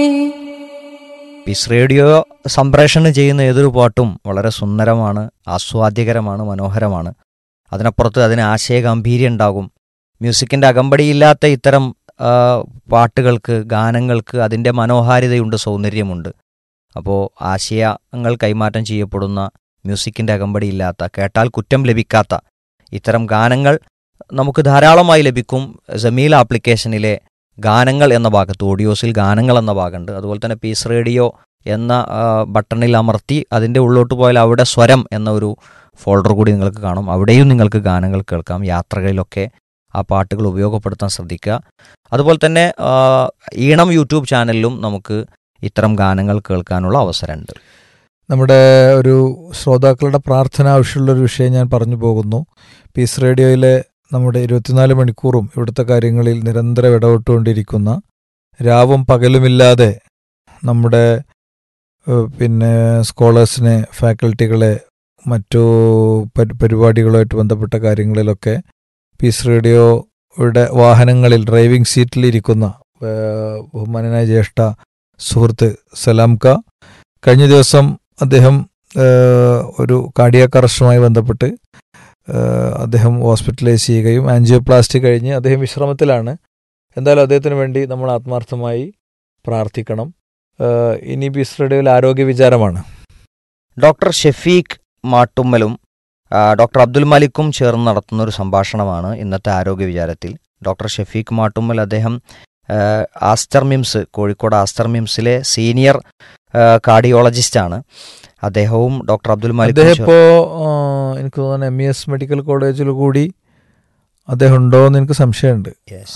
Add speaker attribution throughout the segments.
Speaker 1: Piece radio സംപ്രേഷണം ചെയ്യുന്ന ഏതൊരു പാട്ടും വളരെ സുന്ദരമാണ് ആസ്വാദ്യകരമാണ് മനോഹരമാണ് അതിനപ്പുറത്ത് അതിന് ആശയഗാംഭീര്യം ഉണ്ടാകും മ്യൂസിക്കിൻ്റെ അകമ്പടിയില്ലാത്ത ഇത്തരം ആ, പാട്ടുകൾക്ക് ഗാനങ്ങൾക്ക് അതിൻ്റെ മനോഹാരിതയുണ്ട് സൗന്ദര്യമുണ്ട് അപ്പോൾ ആശയങ്ങൾ കൈമാറ്റം ചെയ്യപ്പെടുന്ന മ്യൂസിക്കിൻ്റെ അകമ്പടിയില്ലാത്ത കേട്ടാൽ കുറ്റം ലഭിക്കാത്ത ഇത്തരം ഗാനങ്ങൾ നമുക്ക് ധാരാളമായി ലഭിക്കും ജമീൽ ആപ്ലിക്കേഷനിലെ ഗാനങ്ങൾ എന്ന ഭാഗത്ത് ഓഡിയോസിൽ ഗാനങ്ങൾ എന്ന ഭാഗമുണ്ട് അതുപോലെ തന്നെ പീസ് റേഡിയോ എന്ന ആ, ബട്ടണിൽ അമർത്തി അതിൻ്റെ ഉള്ളോട്ട് പോയാൽ അവിടെ സ്വരം എന്ന ഒരു ഫോൾഡർ കൂടി നിങ്ങൾക്ക് കാണും അവിടെയും നിങ്ങൾക്ക് ഗാനങ്ങൾ കേൾക്കാം യാത്രകളിലൊക്കെ ആ പാട്ടുകൾ ഉപയോഗപ്പെടുത്താൻ ശ്രദ്ധിക്കുക അതുപോലെ തന്നെ ആ, ഈണം യൂട്യൂബ് ചാനലിലും നമുക്ക് ഇത്തരം ഗാനങ്ങൾ കേൾക്കാനുള്ള അവസരമുണ്ട്
Speaker 2: നമ്മുടെ ഒരു ശ്രോതാക്കളുടെ പ്രാർത്ഥന ആവശ്യമുള്ള ഒരു വിഷയം ഞാൻ പറഞ്ഞു പോകുന്നു പീസ് റേഡിയോയിലെ നമ്മുടെ ഇരുപത്തിനാല് മണിക്കൂറും ഇവിടുത്തെ കാര്യങ്ങളിൽ നിരന്തരം ഇടപെട്ടുകൊണ്ടിരിക്കുന്ന രാവും പകലുമില്ലാതെ നമ്മുടെ ഏഹ്, പിന്നെ സ്കോളേഴ്സിനെ ഫാക്കൽറ്റികളെ മറ്റു പരി- പരിപാടികളുമായിട്ട് ബന്ധപ്പെട്ട കാര്യങ്ങളിലൊക്കെ പീസ് റേഡിയോയുടെ വാഹനങ്ങളിൽ ഡ്രൈവിംഗ് സീറ്റിലിരിക്കുന്ന ഏഹ്, ബഹുമാനനായ ജ്യേഷ്ഠ സുഹൃത്ത് സലാംക കഴിഞ്ഞ ദിവസം അദ്ദേഹം ഏഹ്, ഒരു കാർഡിയാക് അറസ്റ്റുമായി ബന്ധപ്പെട്ട് ഏഹ്, അദ്ദേഹം ഹോസ്പിറ്റലൈസ് ചെയ്യുകയും ആൻജിയോപ്ലാസ്റ്റി കഴിഞ്ഞ് അദ്ദേഹം വിശ്രമത്തിലാണ് എന്തായാലും അദ്ദേഹത്തിന് വേണ്ടി നമ്മൾ ആത്മാർത്ഥമായി പ്രാർത്ഥിക്കണം ഏഹ്, ഇനി ബിസ് റേഡിയോയിൽ ആരോഗ്യ വിചാരമാണ്
Speaker 1: ഡോക്ടർ ഷെഫീഖ് മാട്ടുമ്മലും ആ, ഡോക്ടർ അബ്ദുൽ മലിക്കും ചേർന്ന് നടത്തുന്ന ഒരു സംഭാഷണമാണ് ഇന്നത്തെ ആരോഗ്യ വിചാരത്തിൽ ഡോക്ടർ ഷെഫീഖ് മാട്ടുമ്മൽ അദ്ദേഹം ആ, ആസ്റ്റർ മിംസ് കോഴിക്കോട് ആസ്റ്റർ മിംസിലെ സീനിയർ ആ, കാർഡിയോളജിസ്റ്റാണ് അദ്ദേഹവും ഡോക്ടർ അബ്ദുൽ മലിക്കും
Speaker 2: അദ്ദേഹം
Speaker 1: ചേർ-
Speaker 2: ഇപ്പോ ഏഹ്, എനിക്ക് തോന്നുന്നു എം ഇ എസ് മെഡിക്കൽ കോളേജിൽ കൂടി അദ്ദേഹം ഉണ്ടോ എന്ന് എനിക്ക് സംശയമുണ്ട്
Speaker 1: Yes.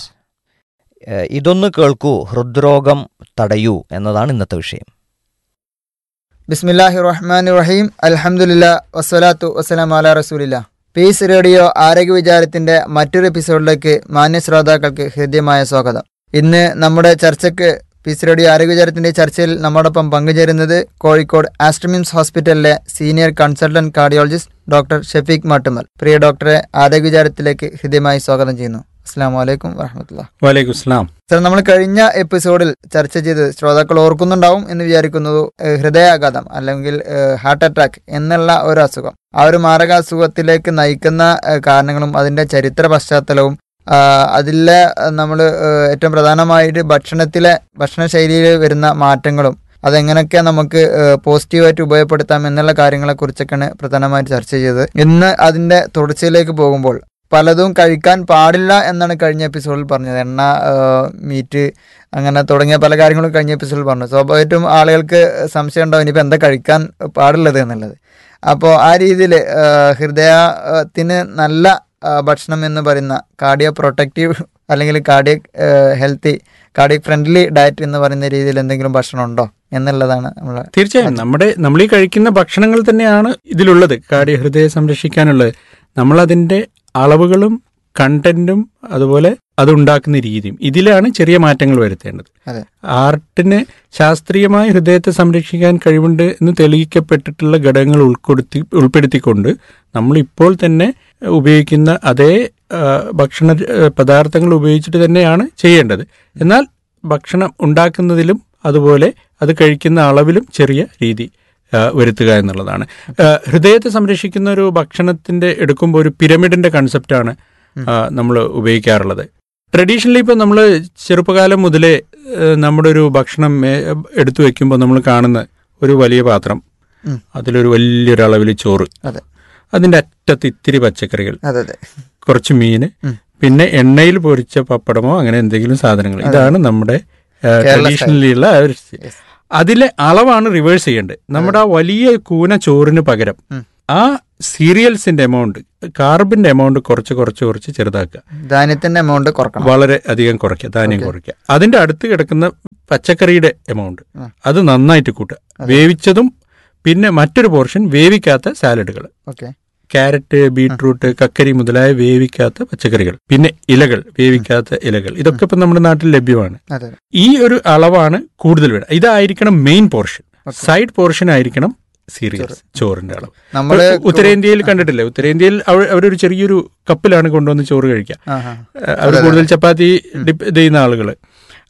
Speaker 1: ഏ, ഇതൊന്ന് കേൾക്കൂ ഹൃദ്രോഗം തടയൂ എന്നതാണ് ഇന്നത്തെ വിഷയം
Speaker 3: ബിസ്മില്ലാഹി റഹ്മാൻ റഹീം അൽഹംദുലില്ലാ വസ്സലാത്തു വസ്സലാം അല റസൂലില്ല പീസ് റേഡിയോ ആരോഗ്യ വിചാരത്തിന്റെ മറ്റൊരു എപ്പിസോഡിലേക്ക് മാന്യ ശ്രോതാക്കൾക്ക് ഹൃദ്യമായ സ്വാഗതം ഇന്ന് നമ്മുടെ ചർച്ചയ്ക്ക് പീസ് റേഡിയോ ആരോഗ്യ വിചാരത്തിന്റെ ചർച്ചയിൽ നമ്മോടൊപ്പം പങ്കുചേരുന്നത് കോഴിക്കോട് ആസ്ട്രമിംസ് ഹോസ്പിറ്റലിലെ senior consultant cardiologist doctor Shafeeq Mattumal പ്രിയ ഡോക്ടറെ ആരോഗ്യ വിചാരത്തിലേക്ക് ഹൃദ്യമായി സ്വാഗതം ചെയ്യുന്നു അസ്സാം വലൈക്കും വറഹമത്തുള്ള
Speaker 4: വലൈക്കും സ്ലാം
Speaker 3: സർ നമ്മൾ കഴിഞ്ഞ എപ്പിസോഡിൽ ചർച്ച ചെയ്ത് ശ്രോതാക്കൾ ഓർക്കുന്നുണ്ടാവും എന്ന് വിചാരിക്കുന്നത് ഏഹ്, ഹൃദയാഘാതം അല്ലെങ്കിൽ ഏഹ്, ഹാർട്ട് അറ്റാക്ക് എന്നുള്ള ഒരു അസുഖം ആ ഒരു മാരക അസുഖത്തിലേക്ക് നയിക്കുന്ന ഏഹ്, കാരണങ്ങളും അതിന്റെ ചരിത്ര പശ്ചാത്തലവും ആ, അതിലെ നമ്മൾ ഏറ്റവും പ്രധാനമായിട്ട് ഭക്ഷണത്തിലെ ഭക്ഷണശൈലിയിൽ വരുന്ന മാറ്റങ്ങളും അതെങ്ങനെയൊക്കെ നമുക്ക് ഏഹ്, പോസിറ്റീവായിട്ട് ഉപയോഗപ്പെടുത്താം എന്നുള്ള കാര്യങ്ങളെക്കുറിച്ചൊക്കെയാണ് പ്രധാനമായിട്ട് ചർച്ച ചെയ്തത് ഇന്ന് അതിന്റെ തുടർച്ചയിലേക്ക് പോകുമ്പോൾ പലതും കഴിക്കാൻ പാടില്ല എന്നാണ് കഴിഞ്ഞ എപ്പിസോഡിൽ പറഞ്ഞത് എണ്ണ മീറ്റ് അങ്ങനെ തുടങ്ങിയ പല കാര്യങ്ങളും കഴിഞ്ഞ എപ്പിസോഡിൽ പറഞ്ഞു സ്വാഭാവികമായിട്ടും ആളുകൾക്ക് സംശയം ഉണ്ടാവും ഇനിയിപ്പോൾ എന്താ കഴിക്കാൻ പാടുള്ളത് എന്നുള്ളത് അപ്പോൾ ആ രീതിയിൽ ഹൃദയത്തിന് നല്ല ആ, ഭക്ഷണം എന്ന് പറയുന്ന കാർഡിയോ പ്രൊട്ടക്റ്റീവ് അല്ലെങ്കിൽ cardiac healthy cardiac friendly diet എന്ന് പറയുന്ന രീതിയിൽ എന്തെങ്കിലും ഭക്ഷണം ഉണ്ടോ എന്നുള്ളതാണ് നമ്മൾ
Speaker 4: തീർച്ചയായും നമ്മുടെ നമ്മൾ ഈ കഴിക്കുന്ന ഭക്ഷണങ്ങൾ തന്നെയാണ് ഇതിലുള്ളത് കാർഡിയ ഹൃദയം സംരക്ഷിക്കാനുള്ളത് നമ്മൾ അതിന്റെ അളവുകളും കണ്ടന്റും അതുപോലെ അത് ഉണ്ടാക്കുന്ന രീതിയും ഇതിലാണ് ചെറിയ മാറ്റങ്ങൾ വരുത്തേണ്ടത്
Speaker 3: അതെ.
Speaker 4: ആർട്ടിന് ശാസ്ത്രീയമായി ഹൃദയത്തെ സംരക്ഷിക്കാൻ കഴിവുണ്ട് എന്ന് തെളിയിക്കപ്പെട്ടിട്ടുള്ള ഘടകങ്ങൾ ഉൾക്കൊടുത്തി ഉൾപ്പെടുത്തിക്കൊണ്ട് നമ്മൾ ഇപ്പോൾ തന്നെ ഉപയോഗിക്കുന്ന അതേ ആ, ഭക്ഷണ ആ, പദാർത്ഥങ്ങൾ ഉപയോഗിച്ചിട്ട് തന്നെയാണ് ചെയ്യേണ്ടത് എന്നാൽ ഭക്ഷണം ഉണ്ടാക്കുന്നതിലും അതുപോലെ അത് കഴിക്കുന്ന അളവിലും ചെറിയ രീതി ആ, വരുത്തുക എന്നുള്ളതാണ് ആ, ഹൃദയത്തെ സംരക്ഷിക്കുന്ന ഒരു ഭക്ഷണത്തിന്റെ എടുക്കുമ്പോൾ ഒരു പിരമിഡിന്റെ കൺസെപ്റ്റാണ് നമ്മൾ ഉപയോഗിക്കാറുള്ളത് ട്രഡീഷണലി ഇപ്പം നമ്മൾ ചെറുപ്പകാലം മുതലേ ആ, നമ്മുടെ ഒരു ഭക്ഷണം ഏ, എടുത്തു വെക്കുമ്പോൾ നമ്മൾ കാണുന്ന ഒരു വലിയ പാത്രം
Speaker 3: ഉം.
Speaker 4: അതിലൊരു വലിയൊരു അളവിൽ ചോറ്
Speaker 3: അതെ.
Speaker 4: അതിന്റെ അറ്റത്ത് ഇത്തിരി പച്ചക്കറികൾ
Speaker 3: അതെ അതെ
Speaker 4: കുറച്ച് മീന്
Speaker 3: ഉം.
Speaker 4: പിന്നെ എണ്ണയിൽ പൊരിച്ച പപ്പടമോ അങ്ങനെ എന്തെങ്കിലും സാധനങ്ങൾ
Speaker 3: അതെ.
Speaker 4: ഇതാണ് നമ്മുടെ
Speaker 3: കേരള
Speaker 4: ട്രഡീഷണലി ഉള്ള ആ ഒരു സ്ഥിതി.
Speaker 3: Yes.
Speaker 4: അതിലെ അളവാണ് റിവേഴ്സ് ചെയ്യേണ്ടത് നമ്മുടെ ആ വലിയ കൂന ചോറിന് പകരം
Speaker 3: ഉം.
Speaker 4: ആ സീരിയൽസിന്റെ എമൗണ്ട് കാർബിന്റെ എമൗണ്ട് കുറച്ച് കുറച്ച് കുറച്ച് ചെറുതാക്കുക
Speaker 3: ധാന്യത്തിന്റെ എമൗണ്ട് കുറക്കണം
Speaker 4: വളരെ അധികം കുറയ്ക്കുക ധാന്യം
Speaker 3: Okay.
Speaker 4: കുറയ്ക്കുക അതിന്റെ അടുത്ത് കിടക്കുന്ന പച്ചക്കറിയുടെ എമൗണ്ട്
Speaker 3: ആ.
Speaker 4: അത് നന്നായിട്ട് കൂട്ടുക
Speaker 3: അതെ.
Speaker 4: വേവിച്ചതും പിന്നെ മറ്റൊരു പോർഷൻ വേവിക്കാത്ത സാലഡുകൾ
Speaker 3: ഓക്കെ
Speaker 4: ക്യാരറ്റ് ബീട്രൂട്ട് കക്കരി മുതലായ വേവിക്കാത്ത പച്ചക്കറികൾ പിന്നെ ഇലകൾ വേവിക്കാത്ത ഇലകൾ ഇതൊക്കെ ഇപ്പം നമ്മുടെ നാട്ടിൽ ലഭ്യമാണ്
Speaker 3: അതെ
Speaker 4: ഈ ഒരു അളവാണ് കൂടുതൽ വേണം ഇതായിരിക്കണം main portion
Speaker 3: Okay.
Speaker 4: Side portion ആയിരിക്കണം സീരിയൽസ് ചോറിന്റെ അളവ്
Speaker 3: നമ്മള്
Speaker 4: ഇപ്പൊ ഉത്തരേന്ത്യയിൽ കണ്ടിട്ടില്ലേ ഉത്തരേന്ത്യയിൽ അവ- അവരൊരു ചെറിയൊരു കപ്പിലാണ് കൊണ്ടുവന്ന് ചോറ് കഴിക്കുക
Speaker 3: ആഹാ.
Speaker 4: അവർ
Speaker 3: അതെ,
Speaker 4: കൂടുതൽ
Speaker 3: അതെ.
Speaker 4: ചപ്പാത്തി ഡിപ്പ് ഇത് ചെയ്യുന്ന ആളുകൾ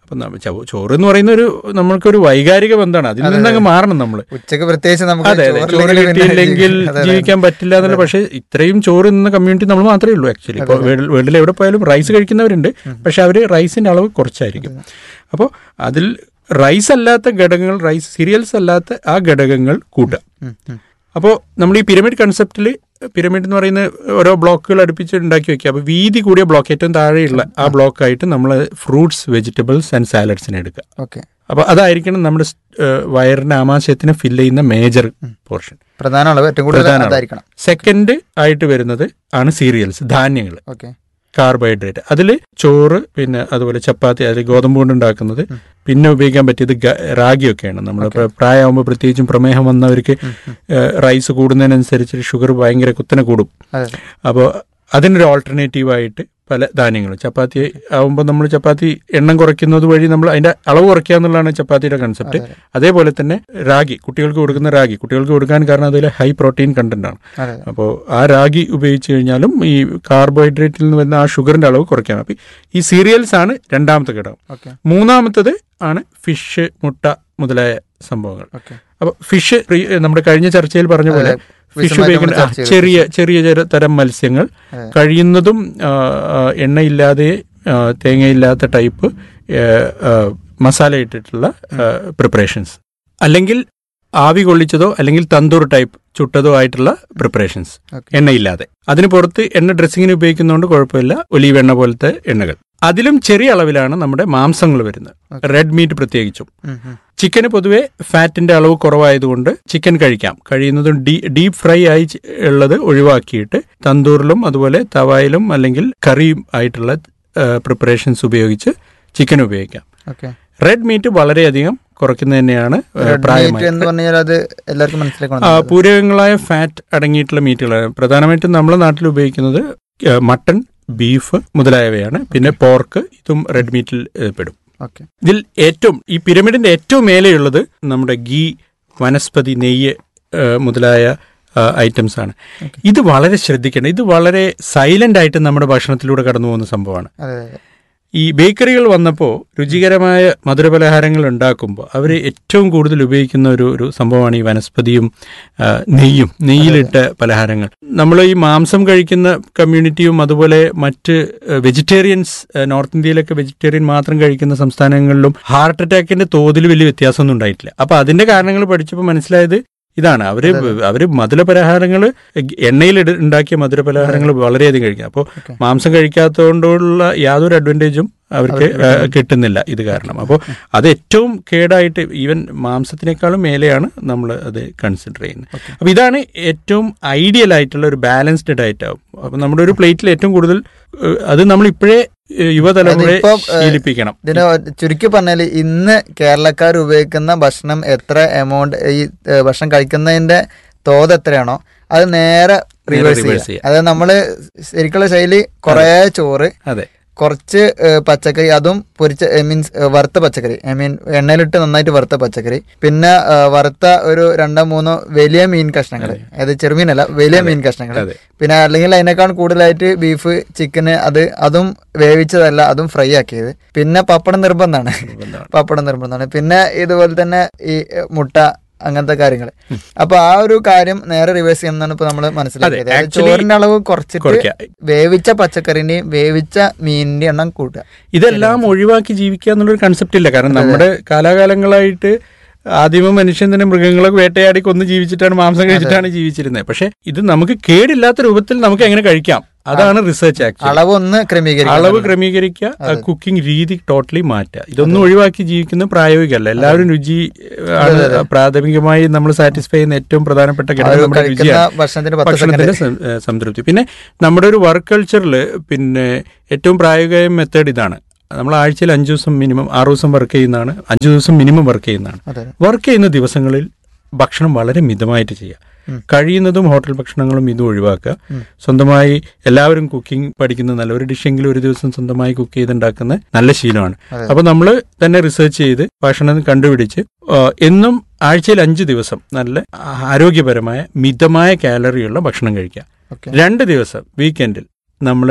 Speaker 4: അപ്പം നമ്മ- ചോ- ചോറ് എന്ന് പറയുന്ന ഒരു നമ്മൾക്കൊരു വൈകാരിക ബന്ധമാണ് അതിൽ
Speaker 3: അതെ,
Speaker 4: നിന്ന് അങ്ങ്
Speaker 3: അതെ.
Speaker 4: മാറണം നമ്മൾ
Speaker 3: ഉച്ചക്ക് പ്രത്യേകിച്ച് നമുക്ക്
Speaker 4: അതെ അതെ ചോറ്
Speaker 3: ചോറില്ലെങ്കിൽ പിന്നെ
Speaker 4: കിട്ടിയില്ലെങ്കിൽ
Speaker 3: ജീവി- അതെ, അതെ.
Speaker 4: ജീവിക്കാൻ പറ്റില്ല എന്നുള്ള പക്ഷേ ഇത്രയും ചോറ് നിന്ന കമ്മ്യൂണിറ്റി നമ്മൾ മാത്രമേ ഉള്ളൂ ആക്ച്വലി ഇപ്പോൾ
Speaker 3: അതെ,
Speaker 4: വേൾഡിൽ എവിടെ പോയാലും റൈസ് കഴിക്കുന്നവരുണ്ട്
Speaker 3: ഉം.
Speaker 4: പക്ഷെ അവർ റൈസിന്റെ അളവ് കുറച്ചായിരിക്കും അപ്പോൾ അതിൽ റൈസ് അല്ലാത്ത ഘടകങ്ങൾ റൈസ് സീരിയൽസ് അല്ലാത്ത ആ ഘടകങ്ങൾ കൂട്ടുക
Speaker 3: ഉം, ഉം.
Speaker 4: അപ്പോൾ നമ്മൾ ഈ പിരമിഡ് കൺസെപ്റ്റിൽ പിരമിഡ് എന്ന് പറയുന്ന ഓരോ ബ്ലോക്കുകൾ അടുപ്പിച്ച് ഉണ്ടാക്കി വെക്കുക അപ്പോൾ വീതി കൂടിയ ബ്ലോക്ക് ഏറ്റവും താഴെയുള്ള ആ ബ്ലോക്കായിട്ട് നമ്മൾ ഫ്രൂട്ട്സ് വെജിറ്റബിൾസ് ആൻഡ് സാലഡ്സിനെ എടുക്കുക
Speaker 3: ഓക്കെ
Speaker 4: അപ്പോൾ അതായിരിക്കണം നമ്മുടെ സ്- ഏഹ് വയറിന്റെ ആമാശയത്തിനെ ഫില്ല് ചെയ്യുന്ന മേജർ പോർഷൻ
Speaker 3: പ്രധാന അളവ് ഏറ്റവും കൂടുതൽ
Speaker 4: പ്രധാന അളവ്.
Speaker 3: അതായിരിക്കണം
Speaker 4: സെക്കൻഡ് ആയിട്ട് വരുന്നത് ആണ് സീരിയൽസ് ധാന്യങ്ങൾ
Speaker 3: ഓക്കെ
Speaker 4: കാർബോഹൈഡ്രേറ്റ് അതിൽ ചോറ് പിന്നെ അതുപോലെ ചപ്പാത്തി അതിൽ ഗോതമ്പ് കൊണ്ട് ഉണ്ടാക്കുന്നത്
Speaker 3: ഉം.
Speaker 4: പിന്നെ ഉപയോഗിക്കാൻ പറ്റിയത് ഗ- റാഗിയൊക്കെയാണ് നമ്മൾ പ്രായമാകുമ്പോൾ പ്രത്യേകിച്ചും പ്രമേഹം വന്നവർക്ക്
Speaker 3: ഉം, ഉം.
Speaker 4: ഏഹ് റൈസ് കൂടുന്നതിനനുസരിച്ച് ഷുഗർ ഭയങ്കര കുത്തനെ കൂടും
Speaker 3: അതെ അതെ.
Speaker 4: അപ്പോൾ അതിനൊരു ഓൾട്ടർനേറ്റീവായിട്ട് പല ധാന്യങ്ങളും ചപ്പാത്തി ആവുമ്പോൾ നമ്മൾ ചപ്പാത്തി എണ്ണം കുറയ്ക്കുന്നത് വഴി നമ്മൾ അതിന്റെ അളവ് കുറയ്ക്കുക എന്നുള്ളതാണ് ചപ്പാത്തിയുടെ കൺസെപ്റ്റ്
Speaker 3: അതെ,
Speaker 4: അതേപോലെ തന്നെ റാഗി കുട്ടികൾക്ക് കൊടുക്കുന്ന റാഗി കുട്ടികൾക്ക് കൊടുക്കാൻ കാരണം അതിൽ ഹൈ പ്രോട്ടീൻ കണ്ടന്റ് ആണ്
Speaker 3: അതെ അതെ.
Speaker 4: അപ്പോൾ ആ രാഗി ഉപയോഗിച്ച് കഴിഞ്ഞാലും ഈ കാർബോഹൈഡ്രേറ്റിൽ നിന്ന് വരുന്ന ആ ഷുഗറിന്റെ അളവ് കുറയ്ക്കാം അപ്പം ഈ സീരിയൽസ് ആണ് രണ്ടാമത്തെ ഘടകം
Speaker 3: ഓക്കെ
Speaker 4: മൂന്നാമത്തത് ആണ് ഫിഷ് മുട്ട മുതലായ സംഭവങ്ങൾ
Speaker 3: ഓക്കെ
Speaker 4: അപ്പോൾ ഫിഷ് നമ്മുടെ കഴിഞ്ഞ ചർച്ചയിൽ പറഞ്ഞ പോലെ
Speaker 3: അതെ,
Speaker 4: ഫിഷ്
Speaker 3: വിശദമായിട്ട്
Speaker 4: ഉപയോഗിക്കുന്ന
Speaker 3: നമ്മൾ
Speaker 4: ആ,
Speaker 3: ചർച്ച ചെയ്തു.
Speaker 4: ചെറിയ ചെറിയ ചെറിയ തരം മത്സ്യങ്ങൾ
Speaker 3: അതെ.
Speaker 4: കഴിയുന്നതും ആ, ആ, എണ്ണയില്ലാതെ ആ, തേങ്ങയില്ലാത്ത ടൈപ്പ് ആ, ആ, മസാല ഇട്ടിട്ടുള്ള പ്രിപ്പറേഷൻസ് അല്ലെങ്കിൽ ആവി കൊള്ളിച്ചതോ അല്ലെങ്കിൽ തന്തൂർ ടൈപ്പ് ചുട്ടതോ ആയിട്ടുള്ള പ്രിപ്പറേഷൻസ്
Speaker 3: ഓക്കെ.
Speaker 4: എണ്ണയില്ലാതെ അതിന് പുറത്ത് എണ്ണ ഡ്രസ്സിങ്ങിന് ഉപയോഗിക്കുന്നതുകൊണ്ട് കുഴപ്പമില്ല ഒലീവ് എണ്ണ പോലത്തെ എണ്ണകൾ അതിലും ചെറിയ അളവിലാണ് നമ്മുടെ മാംസങ്ങൾ വരുന്നത്
Speaker 3: ഓക്കെ.
Speaker 4: റെഡ് മീറ്റ് പ്രത്യേകിച്ചും
Speaker 3: ഉം, ഉം.
Speaker 4: ചിക്കന് പൊതുവെ ഫാറ്റിന്റെ അളവ് കുറവായതുകൊണ്ട് ചിക്കൻ കഴിക്കാം കഴിയുന്നതും ഡീ ഡീപ് ഫ്രൈ ആയി ചി- ഉള്ളത് ഒഴിവാക്കിയിട്ട് തന്തൂറിലും അതുപോലെ തവായിലും അല്ലെങ്കിൽ കറിയും ആയിട്ടുള്ള പ്രിപ്പറേഷൻസ് ഉപയോഗിച്ച് ചിക്കൻ ഉപയോഗിക്കാം
Speaker 3: ഓക്കെ
Speaker 4: റെഡ് മീറ്റ് വളരെയധികം കുറയ്ക്കുന്നത് തന്നെയാണ് ഏഹ്,
Speaker 3: റെഡ് മീറ്റ്
Speaker 4: പ്രായമായി
Speaker 3: എന്ന് പറഞ്ഞാൽ അത് എല്ലാവർക്കും
Speaker 4: ആ,
Speaker 3: മനസ്സിലാക്കണം
Speaker 4: പൂരകങ്ങളായ ഫാറ്റ് അടങ്ങിയിട്ടുള്ള മീറ്റുകളാണ് പ്രധാനമായിട്ടും നമ്മുടെ നാട്ടിൽ ഉപയോഗിക്കുന്നത് ഏഹ്, മട്ടൺ ബീഫ് മുതലായവയാണ് പിന്നെ പോർക്ക് ഇതും റെഡ് മീറ്റിൽ ഏഹ്, പെടും
Speaker 3: ഓക്കെ
Speaker 4: ഇതിൽ ഏറ്റവും ഈ പിരമിഡിന്റെ ഏറ്റവും മേലെയുള്ളത് നമ്മുടെ ഗീ വനസ്പതി നെയ്യ് ഏഹ്, മുതലായ ഐറ്റംസ് ആണ് ഇത് വളരെ ശ്രദ്ധിക്കണം ഇത് വളരെ സൈലന്റ് ആയിട്ട് നമ്മുടെ ഭക്ഷണത്തിലൂടെ കടന്നു പോകുന്ന സംഭവമാണ്
Speaker 3: അതെ അതെ
Speaker 4: ഈ ബേക്കറികൾ വന്നപ്പോൾ രുചികരമായ മധുരപലഹാരങ്ങൾ ഉണ്ടാക്കുമ്പോൾ അവർ ഏറ്റവും കൂടുതൽ ഉപയോഗിക്കുന്ന ഒരു ഒരു സംഭവമാണ് ഈ വനസ്പതിയും ആ, നെയ്യും നെയ്യിലിട്ട പലഹാരങ്ങൾ നമ്മൾ ഈ മാംസം കഴിക്കുന്ന കമ്മ്യൂണിറ്റിയും അതുപോലെ മറ്റ് വെജിറ്റേറിയൻസ് നോർത്ത് ഇന്ത്യയിലൊക്കെ വെജിറ്റേറിയൻ മാത്രം കഴിക്കുന്ന സംസ്ഥാനങ്ങളിലും ഹാർട്ട് അറ്റാക്കിന്റെ തോതിൽ വലിയ വ്യത്യാസമൊന്നും ഉണ്ടായിട്ടില്ല അപ്പൊ അതിന്റെ കാരണങ്ങൾ പഠിച്ചപ്പോൾ മനസ്സിലായത് ഇതാണ് അവര് അവര് മധുരപലഹാരങ്ങൾ എണ്ണയിൽ ഇട- ഉണ്ടാക്കിയ മധുരപലഹാരങ്ങൾ വളരെയധികം കഴിക്കും അപ്പോൾ
Speaker 3: ഓക്കെ.
Speaker 4: മാംസം കഴിക്കാത്തതുകൊണ്ടുള്ള യാതൊരു അഡ്വാൻറ്റേജും അവർക്ക്
Speaker 3: അവർക്ക്
Speaker 4: ഏഹ്, കിട്ടുന്നില്ല ഇത് കാരണം അപ്പോൾ അത് ഏറ്റവും കേടായിട്ട് ഈവൻ മാംസത്തിനേക്കാളും മേലെയാണ് നമ്മൾ അത് കൺസിഡർ ചെയ്യുന്നത്
Speaker 3: ഓക്കെ.
Speaker 4: അപ്പോൾ ഇതാണ് ഏറ്റവും ഐഡിയൽ ആയിട്ടുള്ള ഒരു ബാലൻസ്ഡ് ഡയറ്റ് ആവും അപ്പോൾ നമ്മുടെ ഒരു പ്ലേറ്റിൽ ഏറ്റവും കൂടുതൽ ഏഹ്, അത് നമ്മൾ ഇപ്പോഴേ ഏഹ്, യുവതലമുറയെ
Speaker 3: അതിപ്പം, ഏഹ്,
Speaker 4: ശീലിപ്പിക്കണം
Speaker 3: ഇതിന് ചുരുക്കി പറഞ്ഞാൽ ഇന്ന് കേരളക്കാർ ഉപയോഗിക്കുന്ന ഭക്ഷണം എത്ര എമൗണ്ട് ഈ ഏഹ്, ഭക്ഷണം കഴിക്കുന്നതിന്റെ തോത് എത്രയാണോ അത് നേരെ റിവേഴ്സ്
Speaker 4: reverse
Speaker 3: ചെയ്യാം
Speaker 4: ചെയ്യാം.
Speaker 3: അതായത് നമ്മള് ശരിക്കുള്ള ശൈലി കുറേ ചോറ്
Speaker 4: അതെ
Speaker 3: കുറച്ച് ഏഹ്, പച്ചക്കറി അതും പൊരിച്ച മീൻസ് വറുത്ത പച്ചക്കറി ഐ മീൻ എണ്ണയിലിട്ട് നന്നായിട്ട് വറുത്ത പച്ചക്കറി പിന്നെ ഏഹ്, വറുത്ത ഒരു രണ്ടോ മൂന്നോ വലിയ മീൻ കഷ്ണങ്ങൾ അതായത് ചെറുമീനല്ല വലിയ മീൻ കഷ്ണങ്ങൾ
Speaker 4: അതെ
Speaker 3: പിന്നെ അല്ലെങ്കിൽ അതിനേക്കാൾ കൂടുതലായിട്ട് ബീഫ് ചിക്കന് അത് അതും വേവിച്ചതല്ല അതും ഫ്രൈ ആക്കിയത് പിന്നെ പപ്പടം നിർബന്ധമാണ്
Speaker 4: നിർബന്ധമാണ്.
Speaker 3: പപ്പടം നിർബന്ധമാണ് പിന്നെ ഇതുപോലെ തന്നെ ഈ എഹ്, മുട്ട അങ്ങനത്തെ കാര്യങ്ങൾ അപ്പൊ ആ ഒരു കാര്യം നേരെ റിവേഴ്സ് ചെയ്യുന്നതാണ് ഇപ്പൊ നമ്മൾ മനസ്സിലാക്കിയത്
Speaker 4: അതെ,
Speaker 3: അതായത്
Speaker 4: actually
Speaker 3: ചോറിന്റെ അളവ് കുറച്ചിട്ട്
Speaker 4: കുറയ്ക്കുക
Speaker 3: വേവിച്ച പച്ചക്കറിന്റെയും വേവിച്ച മീനിന്റെ എണ്ണം കൂട്ടുക
Speaker 4: ഇതെല്ലാം ഒഴിവാക്കി ജീവിക്കുക എന്നുള്ളൊരു കൺസെപ്റ്റ് ഇല്ല കാരണം നമ്മുടെ കാലാകാലങ്ങളായിട്ട് ആദിമ മനുഷ്യൻ തന്നെ മൃഗങ്ങളെ വേട്ടയാടി കൊന്ന് ജീവിച്ചിട്ടാണ് മാംസം കഴിച്ചിട്ടാണ് ജീവിച്ചിരുന്നത് പക്ഷെ ഇത് നമുക്ക് കേടില്ലാത്ത രൂപത്തിൽ നമുക്ക് എങ്ങനെ കഴിക്കാം അതാണ് റിസർച്ച് ആക്ച്വലി
Speaker 3: അളവ് ഒന്ന് ക്രമീകരിക്കുക
Speaker 4: അളവ് ക്രമീകരിക്കുക കുക്കിംഗ് രീതി ടോട്ടലി മാറ്റുക ഇതൊന്നും ഒഴിവാക്കി ജീവിക്കുന്നത് പ്രായോഗികമല്ല എല്ലാവരും രുചി ഏഹ്, ആണ് പ്രാഥമികമായി നമ്മൾ സാറ്റിസ്ഫൈ ചെയ്യുന്ന ഏറ്റവും പ്രധാനപ്പെട്ട
Speaker 3: ആ
Speaker 4: ഘടകം
Speaker 3: ഒരു
Speaker 4: നമ്മുടെ
Speaker 3: കഴിക്കുന്ന
Speaker 4: രുചിയാണ്
Speaker 3: ഭക്ഷണത്തിന്റെ പത്ത്
Speaker 4: ഭക്ഷണത്തിന്റെ
Speaker 3: സെക്കൻഡ്
Speaker 4: സം- ഏഹ് സംതൃപ്തി പിന്നെ നമ്മുടെ ഒരു വർക്ക് കൾച്ചറിൽ പിന്നെ ഏറ്റവും പ്രായോഗികമായ മെത്തേഡ് ഇതാണ് നമ്മൾ ആഴ്ചയിൽ അഞ്ചു ദിവസം മിനിമം ആറ് ദിവസം വർക്ക് ചെയ്യുന്നതാണ് അഞ്ചു ദിവസം മിനിമം വർക്ക് ചെയ്യുന്നതാണ്
Speaker 3: അതെ
Speaker 4: വർക്ക് ചെയ്യുന്ന ദിവസങ്ങളിൽ ഭക്ഷണം വളരെ മിതമായിട്ട് ചെയ്യുക
Speaker 3: ഉം.
Speaker 4: കഴിയുന്നതും ഹോട്ടൽ ഭക്ഷണങ്ങളും ഇതും ഒഴിവാക്കുക
Speaker 3: ഉം.
Speaker 4: സ്വന്തമായി എല്ലാവരും കുക്കിംഗ് പഠിക്കുന്ന നല്ല ഒരു ഡിഷെങ്കിലും ഒരു ദിവസം സ്വന്തമായി കുക്ക് ചെയ്തുണ്ടാക്കുന്ന നല്ല ശീലമാണ്
Speaker 3: അതെ.
Speaker 4: അപ്പൊ നമ്മൾ തന്നെ റിസർച്ച് ചെയ്ത് ഭക്ഷണം കണ്ടുപിടിച്ച് ആ, എന്നും ആഴ്ചയിൽ അഞ്ച് ദിവസം നല്ല ആരോഗ്യപരമായ മിതമായ കാലറിയുള്ള ഭക്ഷണം കഴിക്കുക
Speaker 3: ഓക്കെ
Speaker 4: രണ്ട് ദിവസം വീക്കെൻഡിൽ നമ്മൾ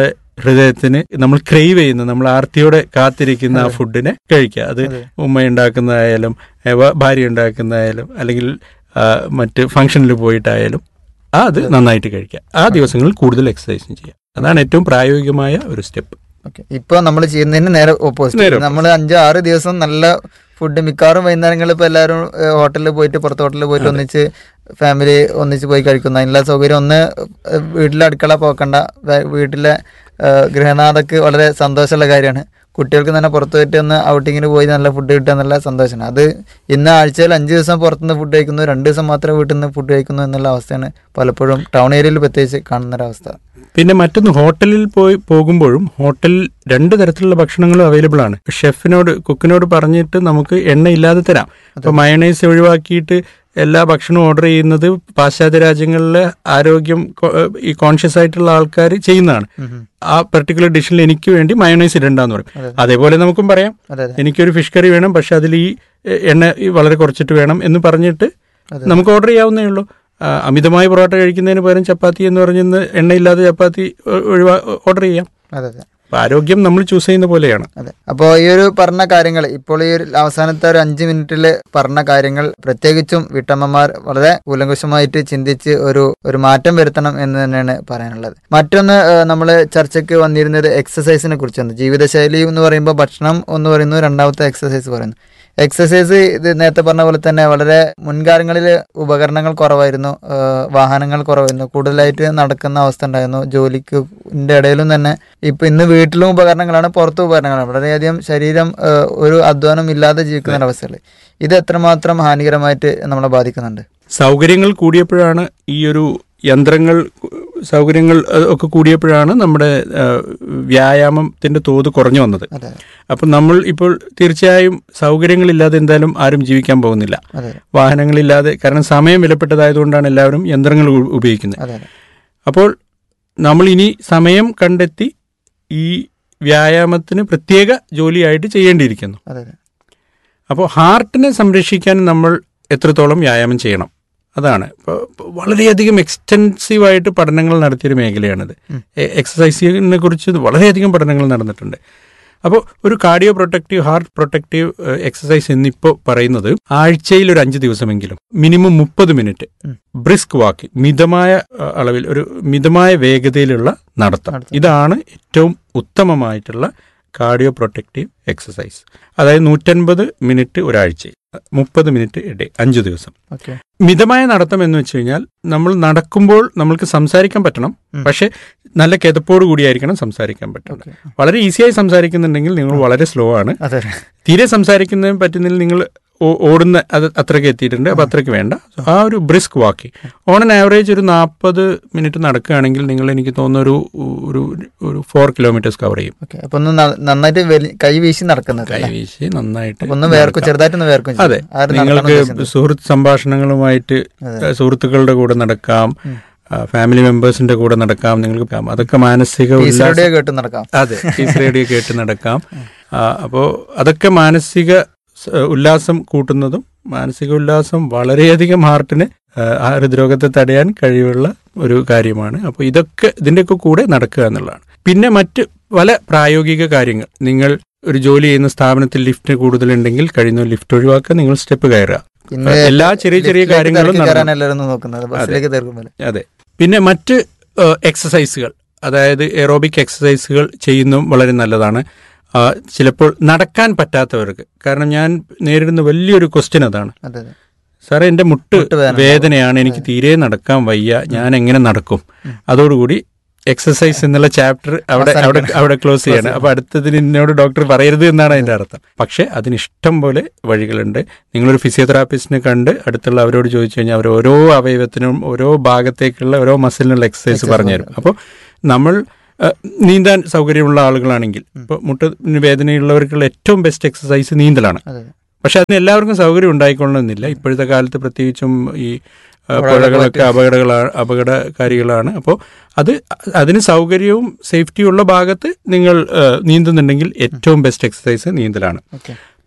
Speaker 4: ഹൃദയത്തിന് നമ്മൾ ക്രൈവ് ചെയ്യുന്ന നമ്മൾ ആർത്തിയോടെ കാത്തിരിക്കുന്ന ആ
Speaker 3: അതെ.
Speaker 4: ഫുഡിനെ കഴിക്കുക അത്
Speaker 3: അതെ.
Speaker 4: ഉമ്മ ഉണ്ടാക്കുന്നതായാലും ഏ, വ- ഭാര്യ ഉണ്ടാക്കുന്നതായാലും അല്ലെങ്കിൽ ആ, മറ്റ് ഫംഗ്ഷനിൽ പോയിട്ടായാലും ആ അത് നന്നായിട്ട് കഴിക്കുക ആ ദിവസങ്ങളിൽ കൂടുതൽ എക്സസൈസും ചെയ്യുക അതാണ് ഏറ്റവും പ്രായോഗികമായ ഒരു സ്റ്റെപ്പ്
Speaker 3: ഓക്കെ ഇപ്പൊ നമ്മൾ ചെയ്യുന്നതിന് നേരെ
Speaker 4: നേരെ
Speaker 3: ഓപ്പോസിറ്റ്
Speaker 4: opposite.
Speaker 3: നമ്മൾ അഞ്ച് ആറ് ദിവസം നല്ല ഫുഡ് മിക്കവാറും വൈകുന്നേരങ്ങളിൽ ഇപ്പൊ എല്ലാവരും ഹോട്ടലിൽ പോയിട്ട് പുറത്ത് ഹോട്ടലിൽ പോയിട്ട്
Speaker 4: അതെ.
Speaker 3: ഒന്നിച്ച് ഫാമിലി ഒന്നിച്ച് പോയി കഴിക്കുന്ന അതിനുള്ള സൗകര്യം ഒന്ന് ഏഹ്, വീട്ടിലെ അടുക്കള പോക്കണ്ട വേ- വീട്ടിലെ ഏഹ്, ഗൃഹനാഥക്ക് വളരെ സന്തോഷമുള്ള കാര്യമാണ് കുട്ടികൾക്ക് തന്നെ പുറത്ത് പോയിട്ട് ഒന്ന് ഔട്ടിങ്ങിന് പോയി നല്ല ഫുഡ് കിട്ടുക എന്നുള്ള സന്തോഷമാണ് അത് ഇന്ന് ആഴ്ചയിൽ അഞ്ച് ദിവസം പുറത്തുനിന്ന് ഫുഡ് കഴിക്കുന്നു രണ്ട് ദിവസം മാത്രമേ വീട്ടിൽ നിന്ന് ഫുഡ് കഴിക്കുന്നു എന്നുള്ള അവസ്ഥയാണ് പലപ്പോഴും ടൗൺ ഏരിയയിൽ പ്രത്യേകിച്ച് കാണുന്ന ഒരു അവസ്ഥ
Speaker 4: പിന്നെ മറ്റൊന്ന് ഹോട്ടലിൽ പോയി പോകുമ്പോഴും ഹോട്ടലിൽ രണ്ട് തരത്തിലുള്ള ഭക്ഷണങ്ങളും അവൈലബിൾ ആണ് ഷെഫിനോട് കുക്കിനോട് പറഞ്ഞിട്ട് നമുക്ക് എണ്ണ ഇല്ലാതെ തരാം അപ്പൊ മയണൈസ് ഒഴിവാക്കിയിട്ട് എല്ലാ ഭക്ഷണവും ഓർഡർ ചെയ്യുന്നത് പാശ്ചാത്യ രാജ്യങ്ങളിലെ ആരോഗ്യം കൊ- ഈ കോൺഷ്യസ് ആയിട്ടുള്ള ആൾക്കാർ ചെയ്യുന്നതാണ് ആ പെർട്ടിക്കുലർ ഡിഷിൽ എനിക്ക് വേണ്ടി മയണൈസ് ഇടണ്ടെന്ന് പറയും
Speaker 3: അതെ.
Speaker 4: അതേപോലെ നമുക്കും പറയാം
Speaker 3: അതെ അതെ
Speaker 4: എനിക്കൊരു ഫിഷ് കറി വേണം പക്ഷെ അതിൽ ഈ എ, എണ്ണ ഈ വളരെ കുറച്ചിട്ട് വേണം എന്ന് പറഞ്ഞിട്ട്
Speaker 3: അതെ.
Speaker 4: നമുക്ക് ഓർഡർ ചെയ്യാവുന്നേ ഉള്ളൂ ആ, അമിതമായി പൊറോട്ട കഴിക്കുന്നതിന് പകരം ചപ്പാത്തി എന്ന് പറഞ്ഞ് എണ്ണയില്ലാതെ ചപ്പാത്തി ഒ- ഒഴിവാ ഓർഡർ ചെയ്യാം
Speaker 3: അതെ അതെ
Speaker 4: അപ്പൊ ആരോഗ്യം നമ്മൾ ചൂസ് ചെയ്യുന്ന പോലെയാണ്
Speaker 3: അതെ അപ്പോൾ ഈ ഒരു പറഞ്ഞ കാര്യങ്ങൾ ഇപ്പോൾ ഈ ഒരു അവസാനത്തെ ഒരു അഞ്ച് മിനിറ്റിൽ പറഞ്ഞ കാര്യങ്ങൾ പ്രത്യേകിച്ചും വീട്ടമ്മമാർ വളരെ കൂലങ്കുശമായിട്ട് ചിന്തിച്ച് ഒരു ഒരു മാറ്റം വരുത്തണം എന്ന് തന്നെയാണ് പറയാനുള്ളത് മറ്റൊന്ന് നമ്മൾ ചർച്ചയ്ക്ക് വന്നിരുന്നത് എക്സസൈസിനെ കുറിച്ചാണ് ജീവിതശൈലി എന്ന് പറയുമ്പോൾ ഭക്ഷണം എന്ന് പറയുന്നു രണ്ടാമത്തെ എക്സസൈസ് പറയുന്നു എക്സസൈസ് ഇത് നേരത്തെ പറഞ്ഞ പോലെ തന്നെ വളരെ മുൻകാലങ്ങളിൽ ഉപകരണങ്ങൾ കുറവായിരുന്നു ആ, വാഹനങ്ങൾ കുറവായിരുന്നു കൂടുതലായിട്ട് നടക്കുന്ന അവസ്ഥ ഉണ്ടായിരുന്നു ജോലിക്ക് ന്റെ ഇടയിലും തന്നെ ഇപ്പൊ ഇന്ന് വീട്ടിലും ഉപകരണങ്ങളാണ് പുറത്തും ഉപകരണങ്ങളാണ് വളരെയധികം ശരീരം ആ, ഒരു അധ്വാനം ഇല്ലാതെ ജീവിക്കുന്ന ഒരു അവസ്ഥകൾ ഇത് എത്രമാത്രം ഹാനികരമായിട്ട് നമ്മളെ ബാധിക്കുന്നുണ്ട്
Speaker 4: സൗകര്യങ്ങൾ കൂടിയപ്പോഴാണ് ഈ ഒരു യന്ത്രങ്ങൾ സൗകര്യങ്ങൾ അഹ് ഒക്കെ കൂടിയപ്പോഴാണ് നമ്മുടെ ആ, വ്യായാമത്തിന്റെ തോത് കുറഞ്ഞു വന്നത്
Speaker 3: അതെ
Speaker 4: അപ്പം നമ്മൾ ഇപ്പോൾ തീർച്ചയായും സൗകര്യങ്ങളില്ലാതെ എന്തായാലും ആരും ജീവിക്കാൻ പോകുന്നില്ല
Speaker 3: അതെ
Speaker 4: വാഹനങ്ങളില്ലാതെ കാരണം സമയം വിലപ്പെട്ടതായതുകൊണ്ടാണ് എല്ലാവരും യന്ത്രങ്ങൾ ഉ- ഉപയോഗിക്കുന്നത്
Speaker 3: അതെ അതെ
Speaker 4: അപ്പോൾ നമ്മൾ ഇനി സമയം കണ്ടെത്തി ഈ വ്യായാമത്തിന് പ്രത്യേക ജോലിയായിട്ട് ചെയ്യേണ്ടിയിരിക്കുന്നു
Speaker 3: അതെ അതെ
Speaker 4: അപ്പോൾ ഹാർട്ടിനെ സംരക്ഷിക്കാൻ നമ്മൾ എത്രത്തോളം വ്യായാമം ചെയ്യണം അതാണ് ഇപ്പോൾ വളരെയധികം എക്സ്റ്റെൻസീവായിട്ട് പഠനങ്ങൾ നടത്തിയൊരു മേഖലയാണിത്
Speaker 3: ഉം.
Speaker 4: എ- എക്സസൈസിനെ കുറിച്ച് വളരെയധികം പഠനങ്ങൾ നടന്നിട്ടുണ്ട് അപ്പോൾ ഒരു കാർഡിയോ പ്രൊട്ടക്റ്റീവ് ഹാർട്ട് പ്രൊട്ടക്റ്റീവ് ഏഹ്, എക്സസൈസ് എന്നിപ്പോൾ പറയുന്നത് ആഴ്ചയിൽ ഒരു അഞ്ച് ദിവസമെങ്കിലും മിനിമം മുപ്പത് മിനിറ്റ്
Speaker 3: ഉം.
Speaker 4: ബ്രിസ്ക് വാക്ക് മിതമായ ഏഹ്, അളവിൽ ഒരു മിതമായ വേഗതയിലുള്ള നടത്തം
Speaker 3: നടത്തം.
Speaker 4: ഇതാണ് ഏറ്റവും ഉത്തമമായിട്ടുള്ള കാർഡിയോ പ്രൊട്ടക്റ്റീവ് എക്സസൈസ് അതായത് നൂറ്റൻപത് മിനിറ്റ് ഒരാഴ്ച മുപ്പത് മിനിറ്റ് ഡേ അഞ്ച് ദിവസം
Speaker 3: ഓക്കെ
Speaker 4: മിതമായ നടത്തം എന്ന് വെച്ച് കഴിഞ്ഞാൽ നമ്മൾ നടക്കുമ്പോൾ നമ്മൾക്ക് സംസാരിക്കാൻ പറ്റണം
Speaker 3: ഉം.
Speaker 4: പക്ഷെ നല്ല കിതപ്പോട് കൂടിയായിരിക്കണം സംസാരിക്കാൻ പറ്റുന്നത്
Speaker 3: ഓക്കെ
Speaker 4: വളരെ ഈസിയായി സംസാരിക്കുന്നുണ്ടെങ്കിൽ നിങ്ങൾ വളരെ സ്ലോ ആണ്
Speaker 3: അതെ
Speaker 4: തീരെ സംസാരിക്കുന്നതിന് പറ്റുന്നില്ല നിങ്ങൾ ഓ- ഓടുന്ന അത് അത്രയ്ക്ക് എത്തിയിട്ടുണ്ട് അപ്പൊ അത്രയ്ക്ക് വേണ്ട ആ ഒരു brisk walking on an average ഒരു നാൽപ്പത് മിനിറ്റ് നടക്കുകയാണെങ്കിൽ നിങ്ങൾ എനിക്ക് തോന്നുന്ന ഒരു ഒരു ഒരു ഫോർ കിലോമീറ്റേഴ്സ് കവർ ചെയ്യും
Speaker 3: ഓക്കെ അപ്പൊ ഒന്ന് ന- നന്നായിട്ട് വലി- കൈ വീശി നടക്കുന്നത് അല്ലേ?
Speaker 4: കൈവീശി നന്നായിട്ട്
Speaker 3: അപ്പൊ ഒന്ന് വേർക്കും
Speaker 4: നടക്കാം.
Speaker 3: ചെറുതായിട്ടൊന്ന് വേർക്കും
Speaker 4: അതെ
Speaker 3: ചെയ്യും. ആ ഒരു നടത്തം
Speaker 4: നിങ്ങൾക്ക്
Speaker 3: ഉദ്ദേശിക്കുന്നത്.
Speaker 4: സുഹൃത്ത് സംഭാഷണങ്ങളുമായിട്ട്
Speaker 3: അതെ.
Speaker 4: ഏഹ്, സുഹൃത്തുക്കളുടെ കൂടെ നടക്കാം
Speaker 3: ഉം.
Speaker 4: ആ, ഫാമിലി മെമ്പേഴ്സിന്റെ കൂടെ നടക്കാം നിങ്ങൾക്ക് കം- അതൊക്കെ മാനസിക
Speaker 3: പീസ്
Speaker 4: ഉല്ലാസം
Speaker 3: റേഡിയോ കേട്ട് നടക്കാം
Speaker 4: അതെ പീസ് റേഡിയോ കേട്ട് നടക്കാം ആ, അപ്പോ അതൊക്കെ മാനസിക സ- ഉല്ലാസം കൂട്ടുന്നതും മാനസിക ഉല്ലാസം വളരെയധികം ഹാർട്ടിന് ആ, ആ ഹൃദ്രോഗത്തെ തടയാൻ കഴിവുള്ള ഒരു കാര്യമാണ് അപ്പോൾ ഇതൊക്കെ ഇതിൻ്റെയൊക്കെ കൂടെ നടക്കുക എന്നുള്ളതാണ് പിന്നെ മറ്റ് പല പ്രായോഗിക കാര്യങ്ങൾ നിങ്ങൾ ഒരു ജോലി ചെയ്യുന്ന സ്ഥാപനത്തിൽ ലിഫ്റ്റ് കൂടുതലുണ്ടെങ്കിൽ കഴിയുന്ന ലിഫ്റ്റ് ഒഴിവാക്കുക നിങ്ങൾ സ്റ്റെപ്പ് കയറുക
Speaker 3: ഇന്ന്
Speaker 4: എല്ലാ ചെറിയ ചെറിയ
Speaker 3: ലിഫ്റ്റിലേക്ക്
Speaker 4: കാര്യങ്ങളും
Speaker 3: തിരക്കി കയറാൻ
Speaker 4: നടക്കണം.
Speaker 3: എല്ലാവരും നോക്കുന്നത് ബസ്സിലേക്ക് തീർക്കുമ്പോൾ
Speaker 4: അതെ പിന്നെ മറ്റ് എക്സസൈസുകൾ അതായത് എറോബിക് എക്സസൈസുകൾ ചെയ്യുന്നതും വളരെ നല്ലതാണ് ആ, ചിലപ്പോൾ നടക്കാൻ പറ്റാത്തവർക്ക് കാരണം ഞാൻ നേരിടുന്ന വലിയൊരു ക്വസ്റ്റ്യൻ അതാണ്
Speaker 3: അതെ അതെ
Speaker 4: സാറേ എൻ്റെ മുട്ട്
Speaker 3: മുട്ട് വേദന
Speaker 4: വേദനയാണ് എനിക്ക് തീരെ നടക്കാൻ വയ്യ ഞാൻ എങ്ങനെ നടക്കും അതോടുകൂടി എക്സസൈസ് എന്നുള്ള ചാപ്റ്റർ അവിടെ അവിടെ
Speaker 3: അവസാനിക്കണം.
Speaker 4: അവിടെ ക്ലോസ് ചെയ്യണം അപ്പൊ അടുത്തതിന് എന്നോട് ഡോക്ടർ പറയരുത് എന്നാണ് അതിന്റെ അർത്ഥം പക്ഷെ അതിന് ഇഷ്ടം പോലെ വഴികളുണ്ട് നിങ്ങളൊരു ഫിസിയോതെറാപ്പിസ്റ്റിനെ കണ്ട് അടുത്തുള്ള അവരോട് ചോദിച്ചു കഴിഞ്ഞാൽ അവർ ഓരോ അവയവത്തിനും ഓരോ ഭാഗത്തേക്കുള്ള ഓരോ മസിലിനുള്ള എക്സസൈസ്
Speaker 3: Exercise
Speaker 4: പറഞ്ഞുതരും
Speaker 3: പറഞ്ഞു.
Speaker 4: അപ്പോൾ നമ്മൾ അഹ്, നീന്താൻ സൗകര്യമുള്ള ആളുകളാണെങ്കിൽ ഇപ്പോൾ മുട്ടിന് വേദനയുള്ളവർക്കുള്ള ഏറ്റവും ബെസ്റ്റ് എക്സസൈസ് നീന്തലാണ്
Speaker 3: അതെ അതെ.
Speaker 4: പക്ഷെ അതിന് എല്ലാവർക്കും സൗകര്യം ഉണ്ടായിക്കൊള്ളണമെന്നില്ല ഇപ്പോഴത്തെ കാലത്ത് പ്രത്യേകിച്ചും ഈ ആ,
Speaker 3: പുഴകളൊക്കെ
Speaker 4: പുഴകളൊക്കെ അപകടങ്ങളാണ് അപകടകാരികളാണ് അപ്പോൾ അത് അതിന് സൗകര്യവും സേഫ്റ്റിയും ഉള്ള ഭാഗത്ത് നിങ്ങൾ ആ, നീന്തുന്നുണ്ടെങ്കിൽ ഏറ്റവും ബെസ്റ്റ് എക്സസൈസ് നീന്തലാണ്
Speaker 3: ഓക്കെ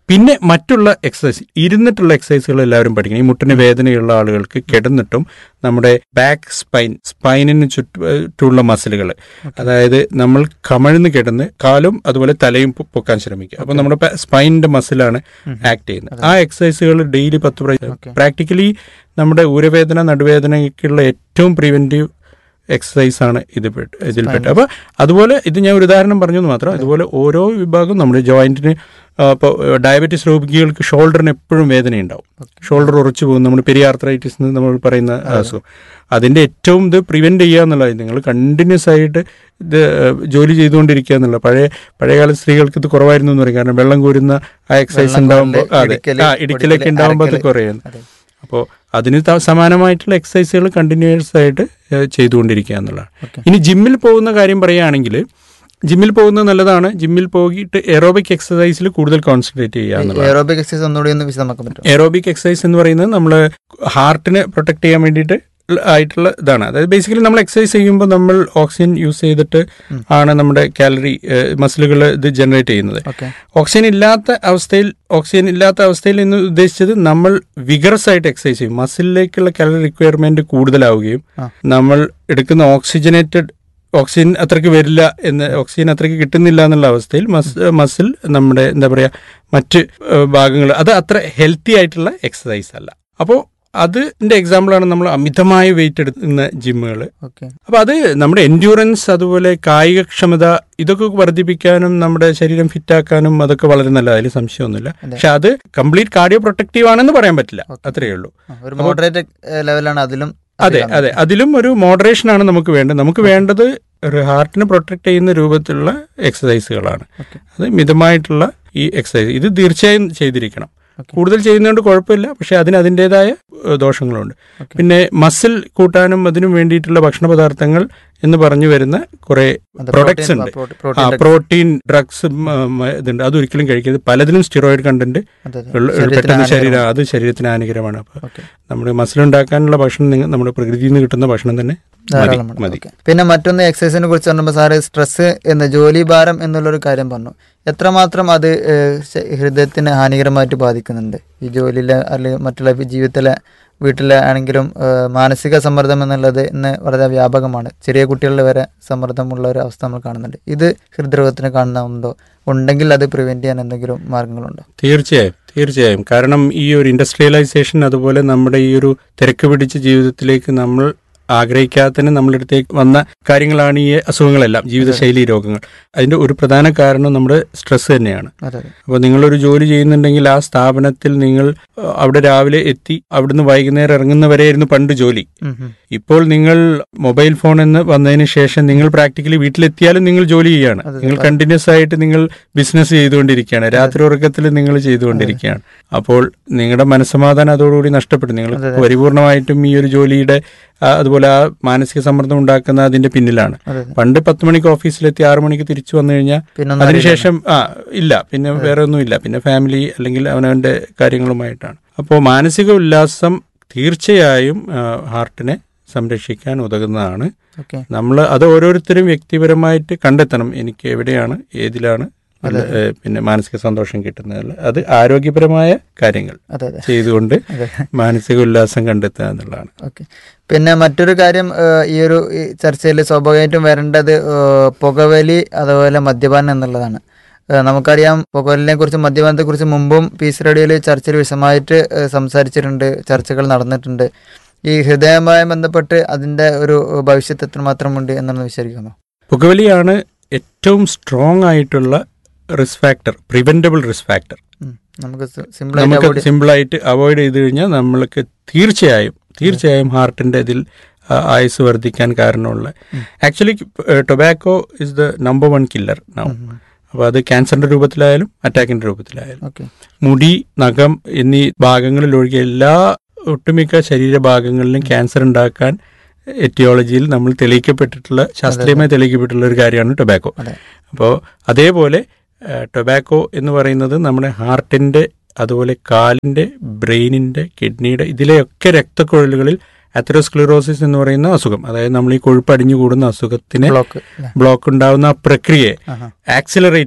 Speaker 4: പിന്നെ മറ്റുള്ള എക്സസൈസ് ഇരുന്നിട്ടുള്ള എക്സസൈസുകൾ എല്ലാവരും പഠിക്കണം ഈ മുട്ടിന് വേദനയുള്ള ആളുകൾക്ക് കിടന്നിട്ടും നമ്മുടെ ബാക്ക് സ്പൈൻ സ്പൈനിന് ചുറ്റുള്ള മസിലുകൾ അതായത് നമ്മൾ കമഴ്ന്ന് കിടന്ന് കാലും അതുപോലെ തലയും പൊ- പൊക്കാൻ ശ്രമിക്കുക അപ്പൊ നമ്മുടെ പ- സ്പൈനിന്റെ മസിലാണ് ആക്ട് ചെയ്യുന്നത് ആ എക്സസൈസുകൾ ഡെയിലി പത്ത്
Speaker 3: Okay.
Speaker 4: പ്രാക്ടിക്കലി നമ്മുടെ ഊരവേദന നടുവേദനയ്ക്കുള്ള ഏറ്റവും പ്രിവെന്റീവ് എക്സസൈസ് ആണ് ഇത് പെട്ട്- ഇതിൽപ്പെട്ട അപ്പൊ അതുപോലെ ഇത് ഞാൻ ഒരു ഉദാഹരണം പറഞ്ഞു എന്ന് മാത്രം അതുപോലെ ഓരോ വിഭാഗം നമ്മുടെ ജോയിന്റിന് ഇപ്പോൾ ഡയബറ്റീസ് രോഗികൾക്ക് ഷോൾഡറിന് എപ്പോഴും വേദനയുണ്ടാവും ഷോൾഡർ ഉറച്ചു പോകും നമ്മൾ പെരിയാർത്രൈറ്റിസ് എന്ന് നമ്മൾ പറയുന്ന അസുഖം അതിന്റെ ഏറ്റവും ഇത് പ്രിവെന്റ് ചെയ്യുക എന്നുള്ളത് നിങ്ങൾ കണ്ടിന്യൂസ് ആയിട്ട് ഇത് ഏഹ്, ജോലി ചെയ്തുകൊണ്ടിരിക്കുക എന്നുള്ള പഴയ പഴയകാല സ്ത്രീകൾക്ക് ഇത് കുറവായിരുന്നു എന്ന് പറയും കാരണം വെള്ളം കോരുന്ന ആ എക്സസൈസ്
Speaker 3: വെള്ളം
Speaker 4: ഉണ്ടാകുമ്പോൾ
Speaker 3: കോരല്,
Speaker 4: അതെ
Speaker 3: ഇടിക്കല്,
Speaker 4: ആ ഇടിക്കലൊക്കെ
Speaker 3: പൊടിക്കല്,
Speaker 4: ഉണ്ടാകുമ്പോൾ അത്
Speaker 3: അരക്കല്.
Speaker 4: കുറയുന്നു
Speaker 3: അതെ.
Speaker 4: അപ്പോൾ അതിന് ത- സമാനമായിട്ടുള്ള എക്സസൈസുകൾ കണ്ടിന്യൂസ് ആയിട്ട് ഏഹ്, ചെയ്തുകൊണ്ടിരിക്കുക എന്നുള്ളതാണ്
Speaker 3: Okay.
Speaker 4: ഇനി ജിമ്മിൽ പോകുന്ന കാര്യം പറയുകയാണെങ്കിൽ ജിമ്മിൽ പോകുന്നത് നല്ലതാണ് ജിമ്മിൽ പോയിട്ട് എറോബിക് എക്സസൈസിൽ കൂടുതൽ കോൺസെൻട്രേറ്റ് ചെയ്യുക എന്നുള്ളതാണ്
Speaker 3: എയറോബിക് എക്സസൈസ് ഒന്നുകൂടി ഒന്ന് വിശദമാക്കാൻ പറ്റും
Speaker 4: എറോബിക് എക്സസൈസ് എന്ന് പറയുന്നത് നമ്മൾ ഹാർട്ടിനെ പ്രൊട്ടക്ട് ചെയ്യാൻ വേണ്ടിയിട്ട് ആയിട്ടുള്ള ഇതാണ് അതായത് ബേസിക്കലി നമ്മൾ എക്സസൈസ് ചെയ്യുമ്പോൾ നമ്മൾ ഓക്സിജൻ യൂസ് ചെയ്തിട്ട്
Speaker 3: ഉം.
Speaker 4: ആണ് നമ്മുടെ കാലറി മസിലുകൾ ഇത് ജനറേറ്റ് ചെയ്യുന്നത്
Speaker 3: ഓക്കെ
Speaker 4: ഓക്സിജൻ ഇല്ലാത്ത അവസ്ഥയിൽ ഓക്സിജൻ ഇല്ലാത്ത അവസ്ഥയിൽ എന്ന് ഉദ്ദേശിച്ചത് നമ്മൾ വിഗറസ് ആയിട്ട് എക്സസൈസ് ചെയ്യും മസിലിലേക്കുള്ള കാലറി റിക്വയർമെന്റ് കൂടുതലാവുകയും
Speaker 3: ആ.
Speaker 4: നമ്മൾ എടുക്കുന്ന ഓക്സിജനേറ്റഡ് ഓക്സിജൻ അത്രയ്ക്ക് വരില്ല എന്ന് ഓക്സിജൻ അത്രയ്ക്ക് കിട്ടുന്നില്ല എന്നുള്ള അവസ്ഥയിൽ മസ് മസിൽ നമ്മുടെ എന്താ പറയാ മറ്റ് ഭാഗങ്ങൾ അത് അത്ര ഹെൽത്തി ആയിട്ടുള്ള എക്സസൈസ് അല്ല അപ്പോൾ അതിന്റെ എക്സാമ്പിളാണ് നമ്മൾ അമിതമായ വെയിറ്റ് എടുക്കുന്ന ജിമ്മുകൾ
Speaker 3: ഓക്കെ
Speaker 4: അപ്പൊ അത് നമ്മുടെ എൻഡ്യൂറൻസ് അതുപോലെ കായികക്ഷമത ഇതൊക്കെ വർദ്ധിപ്പിക്കാനും നമ്മുടെ ശരീരം ഫിറ്റാക്കാനും അതൊക്കെ വളരെ നല്ലത് അതിൽ സംശയമൊന്നുമില്ല
Speaker 3: അതെ.
Speaker 4: പക്ഷെ അത് കംപ്ലീറ്റ് കാർഡിയോ പ്രൊട്ടക്റ്റീവ് ആണെന്ന് പറയാൻ പറ്റില്ല അത്രയേ ഉള്ളൂ
Speaker 3: ഒരു മോഡറേറ്റ് ലെവലാണ് അതിലും
Speaker 4: അതെ അതെ അതിലും ഒരു മോഡറേഷൻ ആണ് നമുക്ക് വേണ്ടത് നമുക്ക് വേണ്ടത് ഒരു ഹാർട്ടിനെ പ്രൊട്ടക്ട് ചെയ്യുന്ന രൂപത്തിലുള്ള എക്സസൈസുകളാണ്
Speaker 3: Okay.
Speaker 4: അത് മിതമായിട്ടുള്ള ഈ എക്സസൈസ് ഇത് തീർച്ചയായും ചെയ്തിരിക്കണം
Speaker 3: Okay.
Speaker 4: കൂടുതൽ ചെയ്യുന്നതുകൊണ്ട് കുഴപ്പമില്ല പക്ഷെ അതിന് അതിൻ്റെതായ ഏഹ്, ദോഷങ്ങളുണ്ട്
Speaker 3: Okay.
Speaker 4: പിന്നെ മസിൽ കൂട്ടാനും അതിനും വേണ്ടിയിട്ടുള്ള ഭക്ഷണ പദാർത്ഥങ്ങൾ എന്ന് പറഞ്ഞു വരുന്ന കുറെ
Speaker 3: അത്
Speaker 4: പ്രൊഡക്ട്സ്
Speaker 3: protein-
Speaker 4: ഉണ്ട്
Speaker 3: pro-
Speaker 4: ആ
Speaker 3: protein drugs.
Speaker 4: പ്രോട്ടീൻ ഡ്രഗ്സ് ഇതുണ്ട് അതൊരിക്കലും കഴിക്കരുത് പലതിലും സ്റ്റിറോയിഡ് കണ്ടന്റ്
Speaker 3: അതെ, അതെ.
Speaker 4: ഉള്ള-
Speaker 3: ശരീരത്തിന്
Speaker 4: പെട്ടെന്ന് ശരീരം
Speaker 3: ഹാനികരമാണ്.
Speaker 4: അത് ശരീരത്തിന് ഹാനികരമാണ് അപ്പൊ
Speaker 3: Okay.
Speaker 4: നമ്മുടെ മസിൽ ഉണ്ടാക്കാനുള്ള ഭക്ഷണം നിങ്ങൾ നമ്മുടെ പ്രകൃതിയിൽ നിന്ന് കിട്ടുന്ന ഭക്ഷണം തന്നെ മതി
Speaker 3: ധാരാളമാണ്.
Speaker 4: മതി
Speaker 3: Okay. പിന്നെ മറ്റൊന്ന് എക്സസൈസിനെ കുറിച്ച് പറഞ്ഞപ്പോൾ സാറ് സ്ട്രെസ് എന്ന് ജോലി ഭാരം എന്നുള്ളൊരു കാര്യം പറഞ്ഞു എത്രമാത്രം അത് ഏഹ്, ശ- ഹൃദയത്തിന് ഹാനികരമായിട്ട് ബാധിക്കുന്നുണ്ട് ഈ ജോലിയിലെ അല്ലെങ്കിൽ മറ്റുള്ള ജീവിതത്തിലെ വീട്ടിലെ ആണെങ്കിലും ഏഹ്, മാനസിക സമ്മർദ്ദം എന്നുള്ളത് ഇന്ന് വളരെ വ്യാപകമാണ് ചെറിയ കുട്ടികളിൽ വരെ സമ്മർദ്ദമുള്ള ഒരു അവസ്ഥ നമ്മൾ കാണുന്നുണ്ട് ഇത് ഹൃദ്രോഗത്തിന് കാണുന്നുണ്ടോ ഉണ്ടെങ്കിൽ അത് പ്രിവെന്റ് ചെയ്യാൻ എന്തെങ്കിലും മാർഗങ്ങളുണ്ടോ
Speaker 4: തീർച്ചയായും തീർച്ചയായും കാരണം ഈ ഒരു ഇൻഡസ്ട്രിയലൈസേഷൻ അതുപോലെ നമ്മുടെ ഈ ഒരു തിരക്ക് പിടിച്ച ജീവിതത്തിലേക്ക് നമ്മൾ ആഗ്രഹിക്കാത്തതിന് നമ്മുടെ അടുത്തേക്ക് വന്ന കാര്യങ്ങളാണ് ഈ അസുഖങ്ങളെല്ലാം ജീവിതശൈലി രോഗങ്ങൾ അതിന്റെ ഒരു പ്രധാന കാരണം നമ്മുടെ സ്ട്രെസ് തന്നെയാണ്
Speaker 3: അതെ അതെ
Speaker 4: അപ്പോൾ നിങ്ങളൊരു ജോലി ചെയ്യുന്നുണ്ടെങ്കിൽ ആ സ്ഥാപനത്തിൽ നിങ്ങൾ അഹ്, അവിടെ രാവിലെ എത്തി അവിടുന്ന് വൈകുന്നേരം ഇറങ്ങുന്നവരെയായിരുന്നു പണ്ട് ജോലി
Speaker 3: ഉം, ഉം.
Speaker 4: ഇപ്പോൾ നിങ്ങൾ മൊബൈൽ ഫോൺ എന്ന് വന്നതിന് ശേഷം നിങ്ങൾ പ്രാക്ടിക്കലി വീട്ടിലെത്തിയാലും നിങ്ങൾ ജോലി ചെയ്യാണ്
Speaker 3: അതെ,
Speaker 4: നിങ്ങൾ
Speaker 3: അതെ.
Speaker 4: കണ്ടിന്യൂസ് ആയിട്ട് നിങ്ങൾ ബിസിനസ് ചെയ്തുകൊണ്ടിരിക്കുകയാണ് രാത്രി ഉറക്കത്തിൽ നിങ്ങൾ ചെയ്തുകൊണ്ടിരിക്കുകയാണ് അപ്പോൾ നിങ്ങളുടെ മനസ്സമാധാനം അതോടുകൂടി നഷ്ടപ്പെടും നിങ്ങൾ
Speaker 3: അതെ, അതെ.
Speaker 4: പരിപൂർണമായിട്ടും ഈ ഒരു ജോലിയുടെ ആ, അതുപോലെ ആ മാനസിക സമ്മർദ്ദം ഉണ്ടാക്കുന്ന അതിന്റെ പിന്നിലാണ്
Speaker 3: അതെ അതെ.
Speaker 4: പണ്ട് പത്ത് മണിക്ക് ഓഫീസിലെത്തി ആറു മണിക്ക് തിരിച്ചു വന്നു കഴിഞ്ഞാൽ
Speaker 3: പിന്നെ ഒന്നും
Speaker 4: അതിനുശേഷം ആ ഇല്ല പിന്നെ വേറെ ഒന്നുമില്ല പിന്നെ ഫാമിലി അല്ലെങ്കിൽ അവനവന്റെ കാര്യങ്ങളുമായിട്ടാണ് അപ്പോൾ മാനസിക ഉല്ലാസം തീർച്ചയായും ആ, ഹാർട്ടിനെ സംരക്ഷിക്കാൻ ഉതകുന്നതാണ്
Speaker 3: ഓക്കെ
Speaker 4: നമ്മൾ അത് ഓരോരുത്തരും വ്യക്തിപരമായിട്ട് കണ്ടെത്തണം എനിക്ക് എവിടെയാണ് ഏതിലാണ് നല്ല, ഏ, പിന്നെ മാനസിക സന്തോഷം കിട്ടുന്നത് അത് ആരോഗ്യപരമായ കാര്യങ്ങൾ
Speaker 3: അതെ അതെ
Speaker 4: ചെയ്തുകൊണ്ട്
Speaker 3: അതെ
Speaker 4: മാനസിക ഉല്ലാസം കണ്ടെത്തുക എന്നുള്ളതാണ്
Speaker 3: ഓക്കെ പിന്നെ മറ്റൊരു കാര്യം ഏഹ്, ഈ ഒരു ഈ ചർച്ചയിൽ സ്വാഭാവികമായിട്ടും വരേണ്ടത് ഏഹ്, പുകവലി അതുപോലെ മദ്യപാനം എന്നുള്ളതാണ് ഏഹ്, നമുക്കറിയാം പുകവലിനെ കുറിച്ചും മദ്യപാനത്തെ കുറിച്ച് മുമ്പും പീസ് റേഡിയോയിൽ ചർച്ചയിൽ വിശദമായിട്ട് ഏഹ്, സംസാരിച്ചിട്ടുണ്ട് ചർച്ചകൾ നടന്നിട്ടുണ്ട് ഈ ഹൃദയവുമായി ബന്ധപ്പെട്ട് അതിന്റെ ഒരു ഭവിഷ്യത്ത് എത്രമാത്രമുണ്ട് എന്നൊന്ന് വിശദീകരിക്കുന്നു
Speaker 4: പുകവലിയാണ് ഏറ്റവും സ്ട്രോങ് ആയിട്ടുള്ള risk factor preventable risk factor
Speaker 3: ഉം. നമുക്ക് സിമ്പിൾ
Speaker 4: നമുക്ക്
Speaker 3: ആയിട്ട്
Speaker 4: സിമ്പിളായിട്ട് അവോയ്ഡ് ചെയ്ത് കഴിഞ്ഞാൽ നമ്മൾക്ക് തീർച്ചയായും തീർച്ചയായും ഹാർട്ടിന്റെ ഇതിൽ ആ, ആയുസ് വർദ്ധിക്കാൻ കാരണമുള്ള actually tobacco is the number one killer now അപ്പോൾ അത് ക്യാൻസറിന്റെ രൂപത്തിലായാലും അറ്റാക്കിന്റെ രൂപത്തിലായാലും
Speaker 3: ഓക്കെ
Speaker 4: മുടി നഖം എന്നീ ഭാഗങ്ങളിൽ ഒഴികെ എല്ലാ ഒട്ടുമിക്ക ശരീരഭാഗങ്ങളിലും ക്യാൻസർ ഉണ്ടാക്കാൻ എറ്റിയോളജിയിൽ നമ്മൾ തെളിയിക്കപ്പെട്ടിട്ടുള്ള ശാസ്ത്രീയമായി തെളിയിക്കപ്പെട്ടിട്ടുള്ള ഒരു കാര്യമാണ് ടൊബാക്കോ
Speaker 3: അതെ
Speaker 4: അപ്പോൾ അതേപോലെ ടൊബാക്കോ എന്ന് പറയുന്നത് നമ്മുടെ ഹാർട്ടിന്റെ അതുപോലെ കാലിന്റെ ബ്രെയിനിന്റെ കിഡ്നിയുടെ ഇതിലെയൊക്കെ രക്തക്കുഴലുകളിൽ അത്തറോസ്ക്ലിറോസിസ് എന്ന് പറയുന്ന അസുഖം അതായത് നമ്മൾ ഈ കൊഴുപ്പ് അടിഞ്ഞുകൂടുന്ന അസുഖത്തിന്
Speaker 3: ബ്ലോക്ക് അല്ലേ?
Speaker 4: ബ്ലോക്ക് ഉണ്ടാവുന്ന ആ പ്രക്രിയയെ
Speaker 3: ആഹാ.
Speaker 4: ആക്സിലറേറ്റ് ചെയ്യുകയാണ്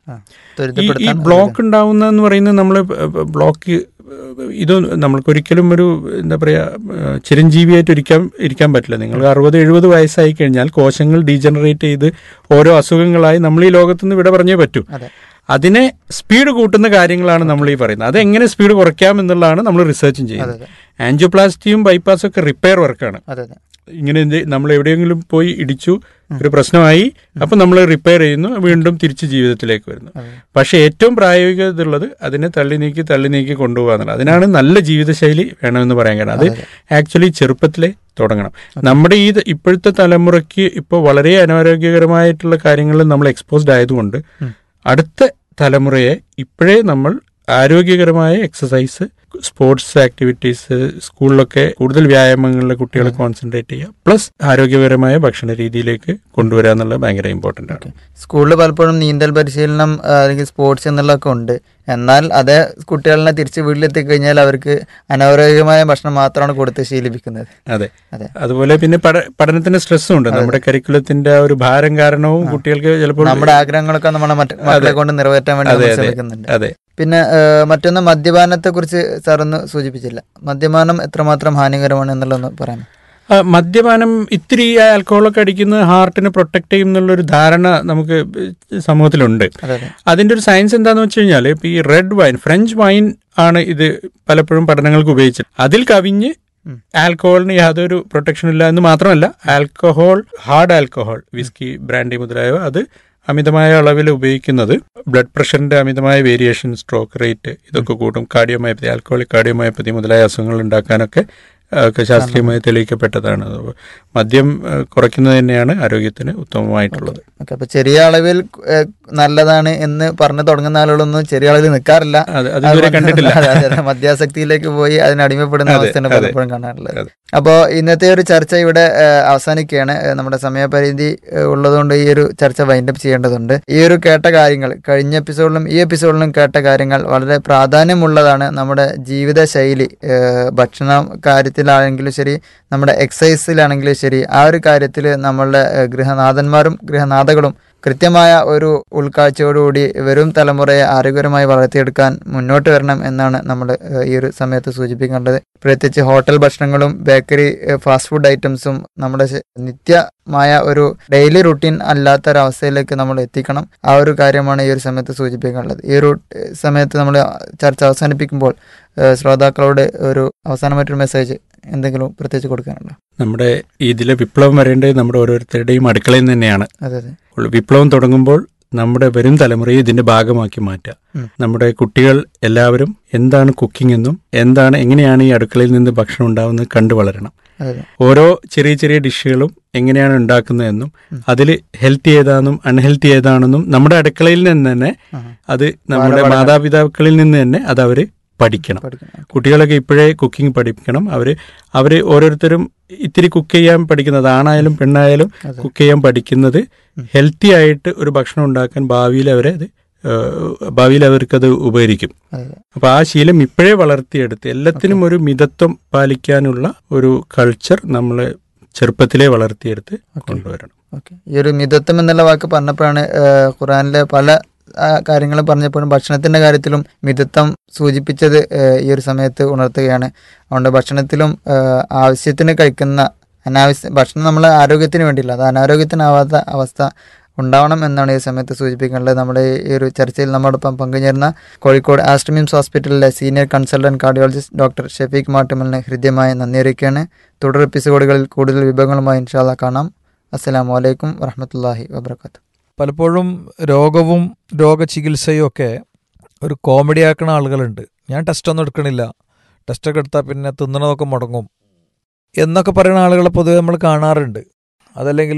Speaker 4: ഈ ഈ
Speaker 3: ത്വരിതപ്പെടുത്താൻ
Speaker 4: ബ്ലോക്ക് ഉണ്ടാവുന്ന എന്ന് പറയുന്നത് നമ്മൾ ബ്ലോക്ക് ഇത് നമ്മൾക്കൊരിക്കലും ഒരു എന്താ പറയുക ചിരഞ്ജീവിയായിട്ട് ഇരിക്കാൻ ഇരിക്കാൻ പറ്റില്ല നിങ്ങൾ അറുപത് എഴുപത് വയസ്സായി കഴിഞ്ഞാൽ കോശങ്ങൾ ഡീജനറേറ്റ് ചെയ്ത് ഓരോ അസുഖങ്ങളായി നമ്മൾ ഈ ലോകത്തുനിന്ന് വിട പറഞ്ഞേ പറ്റൂ
Speaker 3: അതെ.
Speaker 4: അതിനെ സ്പീഡ് കൂട്ടുന്ന കാര്യങ്ങളാണ് നമ്മൾ ഈ പറയുന്നത് അതെങ്ങനെ സ്പീഡ് കുറയ്ക്കാം എന്നുള്ളതാണ് നമ്മൾ റിസർച്ചും
Speaker 3: അതെ
Speaker 4: ചെയ്യുന്നത്
Speaker 3: അതെ
Speaker 4: ആൻജിയോപ്ലാസ്റ്റിയും ബൈപ്പാസും ഒക്കെ റിപ്പയർ വർക്കാണ്
Speaker 3: അതെ അതെ
Speaker 4: ഇങ്ങനെ എന്ത് നമ്മൾ എവിടെയെങ്കിലും പോയി ഇടിച്ചു ഒരു പ്രശ്നമായി അപ്പം നമ്മൾ റിപ്പയർ ചെയ്യുന്നു വീണ്ടും തിരിച്ച് ജീവിതത്തിലേക്ക് വരുന്നു
Speaker 3: അതെ.
Speaker 4: പക്ഷേ ഏറ്റവും പ്രായോഗികത ഉള്ളത് അതിനെ തള്ളി നീക്കി തള്ളി നീക്കി കൊണ്ടുപോകാന്നുള്ളത് അതിനാണ് നല്ല ജീവിതശൈലി വേണമെന്ന് പറയാൻ കാരണം അത് ആക്ച്വലി ചെറുപ്പത്തിലെ തുടങ്ങണം നമ്മുടെ ഈ ഇപ്പോഴത്തെ തലമുറയ്ക്ക് ഇപ്പോൾ വളരെ അനാരോഗ്യകരമായിട്ടുള്ള കാര്യങ്ങളിൽ നമ്മൾ എക്സ്പോസ്ഡ് ആയതുകൊണ്ട് അടുത്ത തലമുറയെ ഇപ്പോഴേ നമ്മൾ ആരോഗ്യകരമായ എക്സസൈസ് സ്പോർട്സ് ആക്ടിവിറ്റീസ് സ്കൂളിലൊക്കെ കൂടുതൽ വ്യായാമങ്ങളിൽ കുട്ടികളെ കോൺസെൻട്രേറ്റ് ചെയ്യുക പ്ലസ് ആരോഗ്യപരമായ ഭക്ഷണ രീതിയിലേക്ക് കൊണ്ടുവരിക എന്നുള്ളത് ഭയങ്കര ഇമ്പോർട്ടൻ്റ് ആണ്
Speaker 3: സ്കൂളിൽ പലപ്പോഴും നീന്തൽ പരിശീലനം ആ, അല്ലെങ്കിൽ സ്പോർട്സ് എന്നുള്ളതൊക്കെ ഉണ്ട് എന്നാൽ അതേ കുട്ടികളെ തിരിച്ച് വീട്ടിലെത്തി കഴിഞ്ഞാൽ അവർക്ക് അനാരോഗ്യമായ ഭക്ഷണം മാത്രമാണ് കൊടുത്ത് ശീലിപ്പിക്കുന്നത്
Speaker 4: അതെ
Speaker 3: അതെ.
Speaker 4: അതുപോലെ പിന്നെ പഠ- പഠനത്തിന്റെ സ്ട്രെസ്സും ഉണ്ട് നമ്മുടെ കരിക്കുലത്തിന്റെ ആ ഒരു ഭാരം കാരണവും കുട്ടികൾക്ക് ചിലപ്പോൾ
Speaker 3: നമ്മുടെ ആഗ്രഹങ്ങളൊക്കെ നമ്മളെ മറ്റ് മക്കളെ കൊണ്ട് നിറവേറ്റാൻ വേണ്ടി
Speaker 4: അതെ
Speaker 3: നമ്മൾ
Speaker 4: അതെ
Speaker 3: ശ്രമിക്കുന്നുണ്ട്
Speaker 4: അതെ
Speaker 3: പിന്നെ ആ, മറ്റൊന്ന് മദ്യപാനത്തെ കുറിച്ച് സാർ ഒന്ന് സൂചിപ്പിച്ചില്ല മദ്യപാനം എത്രമാത്രം ഹാനികരമാണ് എന്നുള്ളതൊന്ന് പറയാം
Speaker 4: ആ, മദ്യപാനം ഇത്തിരി ആൽക്കഹോളൊക്കെ അടിക്കുന്നത് ഹാർട്ടിനെ പ്രൊട്ടക്ട് ചെയ്യും എന്നുള്ളൊരു ധാരണ നമുക്ക് സമൂഹത്തിലുണ്ട്
Speaker 3: അതെ അതെ
Speaker 4: അതിന്റെ ഒരു സയൻസ് എന്താന്ന് വെച്ച് കഴിഞ്ഞാൽ ഇപ്പൊ ഈ റെഡ് വൈൻ ഫ്രഞ്ച് വൈൻ ആണ് ഇത് പലപ്പോഴും പഠനങ്ങൾക്ക് ഉപയോഗിച്ചത് അതിൽ കവിഞ്ഞ്
Speaker 3: ഉം.
Speaker 4: ആൽക്കഹോളിന് യാതൊരു പ്രൊട്ടക്ഷൻ ഇല്ല എന്ന് മാത്രമല്ല alcohol hard alcohol whisky brandy മുതലായവ അത് അമിതമായ അളവിൽ ഉപയോഗിക്കുന്നത് ബ്ലഡ് പ്രഷറിന്റെ അമിതമായ വേരിയേഷൻ സ്ട്രോക്ക് റേറ്റ് ഇതൊക്കെ കൂട്ടും കാർഡിയോമയോപ്പതി ആൽക്കഹോളിക് കാർഡിയോമയോപ്പതി മുതലായ അസുഖങ്ങൾ ഉണ്ടാക്കാനൊക്കെ ആ, ഒക്കെ ശാസ്ത്രീയമായി തെളിയിക്കപ്പെട്ടതാണ് അത് മദ്യം ആ, കുറയ്ക്കുന്നത് തന്നെയാണ് ആരോഗ്യത്തിന് ഉത്തമമായിട്ടുള്ളത്
Speaker 3: ഓക്കെ അപ്പൊ ചെറിയ അളവിൽ ഏ, നല്ലതാണ് എന്ന് പറഞ്ഞു തുടങ്ങുന്ന ആളുകളൊന്നും ചെറിയ അളവിൽ നിൽക്കാറില്ല
Speaker 4: അത് അത് ഇതുവരെ കണ്ടിട്ടില്ല
Speaker 3: അതെ, അതെ, അതെ. മദ്യാസക്തിയിലേക്ക് പോയി അതിന് അടിമപ്പെടുന്ന
Speaker 4: അതെ,
Speaker 3: അവസ്ഥയാണ്
Speaker 4: അതെ.
Speaker 3: പലപ്പോഴും കാണാറുള്ളത്
Speaker 4: അതെ.
Speaker 3: അപ്പോൾ ഇന്നത്തെ ഒരു ചർച്ച ഇവിടെ ഏ, അവസാനിക്കുകയാണ് ഏ, നമ്മുടെ സമയപരിധി ഏ, ഉള്ളതുകൊണ്ട് ഈ ഒരു ചർച്ച വൈൻഡപ്പ് ചെയ്യേണ്ടതുണ്ട് ഈ ഒരു കേട്ട കാര്യങ്ങൾ കഴിഞ്ഞ എപ്പിസോഡിലും ഈ എപ്പിസോഡിലും കേട്ട കാര്യങ്ങൾ വളരെ പ്രാധാന്യമുള്ളതാണ് നമ്മുടെ ജീവിതശൈലി ഏ, ഭക്ഷണ കാര്യത്തിലാണെങ്കിലും ശരി നമ്മുടെ എക്സസൈസിലാണെങ്കിലും ശരി ആ ഒരു കാര്യത്തിൽ നമ്മളുടെ ഏ, ഗൃഹനാഥന്മാരും ഗൃഹനാഥകളും കൃത്യമായ ഒരു ഉൾക്കാഴ്ചയോടുകൂടി വരും തലമുറയെ ആരോഗ്യകരമായി വളർത്തിയെടുക്കാൻ മുന്നോട്ട് വരണം എന്നാണ് നമ്മൾ ഈ ഒരു സമയത്ത് സൂചിപ്പിക്കേണ്ടത് പ്രത്യേകിച്ച് ഹോട്ടൽ ഭക്ഷണങ്ങളും ബേക്കറി ഫാസ്റ്റ് ഫുഡ് ഐറ്റംസും നമ്മുടെ ശ- നിത്യമായ ഒരു ഡെയിലി റുട്ടീൻ അല്ലാത്തൊരവസ്ഥയിലേക്ക് നമ്മൾ എത്തിക്കണം ആ ഒരു കാര്യമാണ് ഈ ഒരു സമയത്ത് സൂചിപ്പിക്കാനുള്ളത് ഈ ഒരു ഏഹ്, സമയത്ത് നമ്മൾ ചർച്ച അവസാനിപ്പിക്കുമ്പോൾ ഏഹ്, ശ്രോതാക്കളോട് ഒരു അവസാനമായിട്ടൊരു മെസ്സേജ് എന്തെങ്കിലും പ്രത്യേകിച്ച് കൊടുക്കാനുണ്ടോ
Speaker 4: നമ്മുടെ ഇതിലെ വിപ്ലവം വരേണ്ടത് നമ്മുടെ ഓരോരുത്തരുടെയും അടുക്കളയിൽ നിന്ന് തന്നെയാണ്
Speaker 3: അതെ അതെ
Speaker 4: ഉള്ള വിപ്ലവം തുടങ്ങുമ്പോൾ നമ്മുടെ വരും തലമുറയെ ഇതിന്റെ ഭാഗമാക്കി മാറ്റുക
Speaker 3: ഉം.
Speaker 4: നമ്മുടെ കുട്ടികൾ എല്ലാവരും എന്താണ് കുക്കിംഗ് എന്നും എന്താണ് എങ്ങനെയാണ് ഈ അടുക്കളയിൽ നിന്ന് ഭക്ഷണം ഉണ്ടാവുന്നത് കണ്ടു വളരണം
Speaker 3: അതെ അതെ
Speaker 4: ഓരോ ചെറിയ ചെറിയ ഡിഷുകളും എങ്ങനെയാണ് ഉണ്ടാക്കുന്നതെന്നും
Speaker 3: ഉം.
Speaker 4: അതിൽ ഹെൽത്തി ഏതാണെന്നും അൺഹെൽത്തി ഏതാണെന്നും നമ്മുടെ അടുക്കളയിൽ നിന്ന് തന്നെ
Speaker 3: ആഹാ.
Speaker 4: അത് നമ്മുടെ
Speaker 3: പഠനം.
Speaker 4: മാതാപിതാക്കളിൽ നിന്ന് തന്നെ അത് അവർ പഠിക്കണം
Speaker 3: പഠിക്കണം
Speaker 4: കുട്ടികളൊക്കെ ഇപ്പോഴേ കുക്കിംഗ് പഠിക്കണം അവർ അവർ ഓരോരുത്തരും ഇത്തിരി കുക്ക് ചെയ്യാൻ പഠിക്കുന്നത് ആണായാലും പെണ്ണായാലും
Speaker 3: അതെ.
Speaker 4: കുക്ക് ചെയ്യാൻ പഠിക്കുന്നത്
Speaker 3: ഉം.
Speaker 4: ഹെൽത്തി ആയിട്ട് ഒരു ഭക്ഷണം ഉണ്ടാക്കാൻ ഭാവിയിൽ അവരെ അത് ഏഹ്, ഭാവിയിൽ അവർക്കത് ഉപകരിക്കും
Speaker 3: അതെ അതെ
Speaker 4: അപ്പൊ ആ ശീലം ഇപ്പോഴേ വളർത്തിയെടുത്ത് എല്ലാത്തിനും ഒരു മിതത്വം പാലിക്കാനുള്ള ഒരു കൾച്ചർ നമ്മൾ ചെറുപ്പത്തിലേ വളർത്തിയെടുത്ത്
Speaker 3: ഓക്കെ
Speaker 4: കൊണ്ടുവരണം
Speaker 3: ഓക്കെ ഈ ഒരു മിതത്വം എന്നുള്ള വാക്ക് പറഞ്ഞപ്പോഴാണ് ആ, ഖുറാനിലെ പല ആ, കാര്യങ്ങളും പറഞ്ഞപ്പോഴും ഭക്ഷണത്തിന്റെ കാര്യത്തിലും മിതത്വം സൂചിപ്പിച്ചത് ആ, ഈ ഒരു സമയത്ത് ഉണർത്തുകയാണ് അതുകൊണ്ട് ഭക്ഷണത്തിലും ആ, ആവശ്യത്തിന് കഴിക്കുന്ന അനാവശ്യ ഭക്ഷണം നമ്മളെ ആരോഗ്യത്തിന് വേണ്ടിയില്ല അത് അനാരോഗ്യത്തിനാവാത്ത അവസ്ഥ ഉണ്ടാവണം എന്നാണ് ഈ സമയത്ത് സൂചിപ്പിക്കേണ്ടത് നമ്മുടെ ഈ ഒരു ചർച്ചയിൽ നമ്മോടൊപ്പം പങ്കുചേർന്ന കോഴിക്കോട് ആസ്ട്രമിംസ് ഹോസ്പിറ്റലിലെ senior consultant cardiologist doctor Shefeeq മാട്ടുമലിന് ഹൃദ്യമായ നന്ദി അറിയിക്കുകയാണ് തുടർ എപ്പിസോഡുകളിൽ കൂടുതൽ വിഭവങ്ങളുമായി ഇൻഷാല്ല കാണാം അസ്സലാമു അലൈക്കും വറഹമത്തല്ലാഹി വബർക്കാത്തു
Speaker 2: പലപ്പോഴും രോഗവും രോഗചികിത്സയും ഒക്കെ ഒരു കോമഡി ആക്കുന്ന ആളുകളുണ്ട് ഞാൻ ടെസ്റ്റൊന്നും എടുക്കണില്ല ടെസ്റ്റൊക്കെ എടുത്താൽ പിന്നെ തിന്നണതൊക്കെ മുടങ്ങും എന്നൊക്കെ പറയുന്ന ആളുകളെ പൊതുവെ നമ്മൾ കാണാറുണ്ട് അതല്ലെങ്കിൽ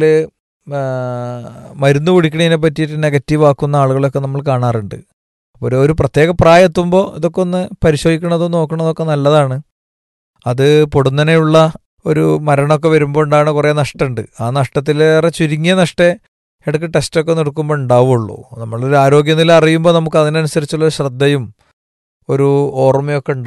Speaker 2: മരുന്ന് കുടിക്കണതിനെ പറ്റിയിട്ട് നെഗറ്റീവ് ആക്കുന്ന ആളുകളൊക്കെ നമ്മൾ കാണാറുണ്ട് അപ്പോൾ ഒരു ഒരു പ്രത്യേക പ്രായം എത്തുമ്പോൾ ഇതൊക്കെ ഒന്ന് പരിശോധിക്കണതും നോക്കണതൊക്കെ നല്ലതാണ് അത് പൊടുന്നനെയുള്ള ഒരു മരണമൊക്കെ വരുമ്പോൾ ഉണ്ടാകുന്ന കുറേ നഷ്ടമുണ്ട് ആ നഷ്ടത്തിലേറെ ചുരുങ്ങിയ നഷ്ടേ ഇടയ്ക്ക് ടെസ്റ്റൊക്കെ ഒന്ന് എടുക്കുമ്പോൾ ഉണ്ടാവുള്ളൂ നമ്മളൊരു ആരോഗ്യനില അറിയുമ്പോൾ നമുക്ക് അതിനനുസരിച്ചുള്ള ശ്രദ്ധയും ഒരു ഓർമ്മയൊക്കെ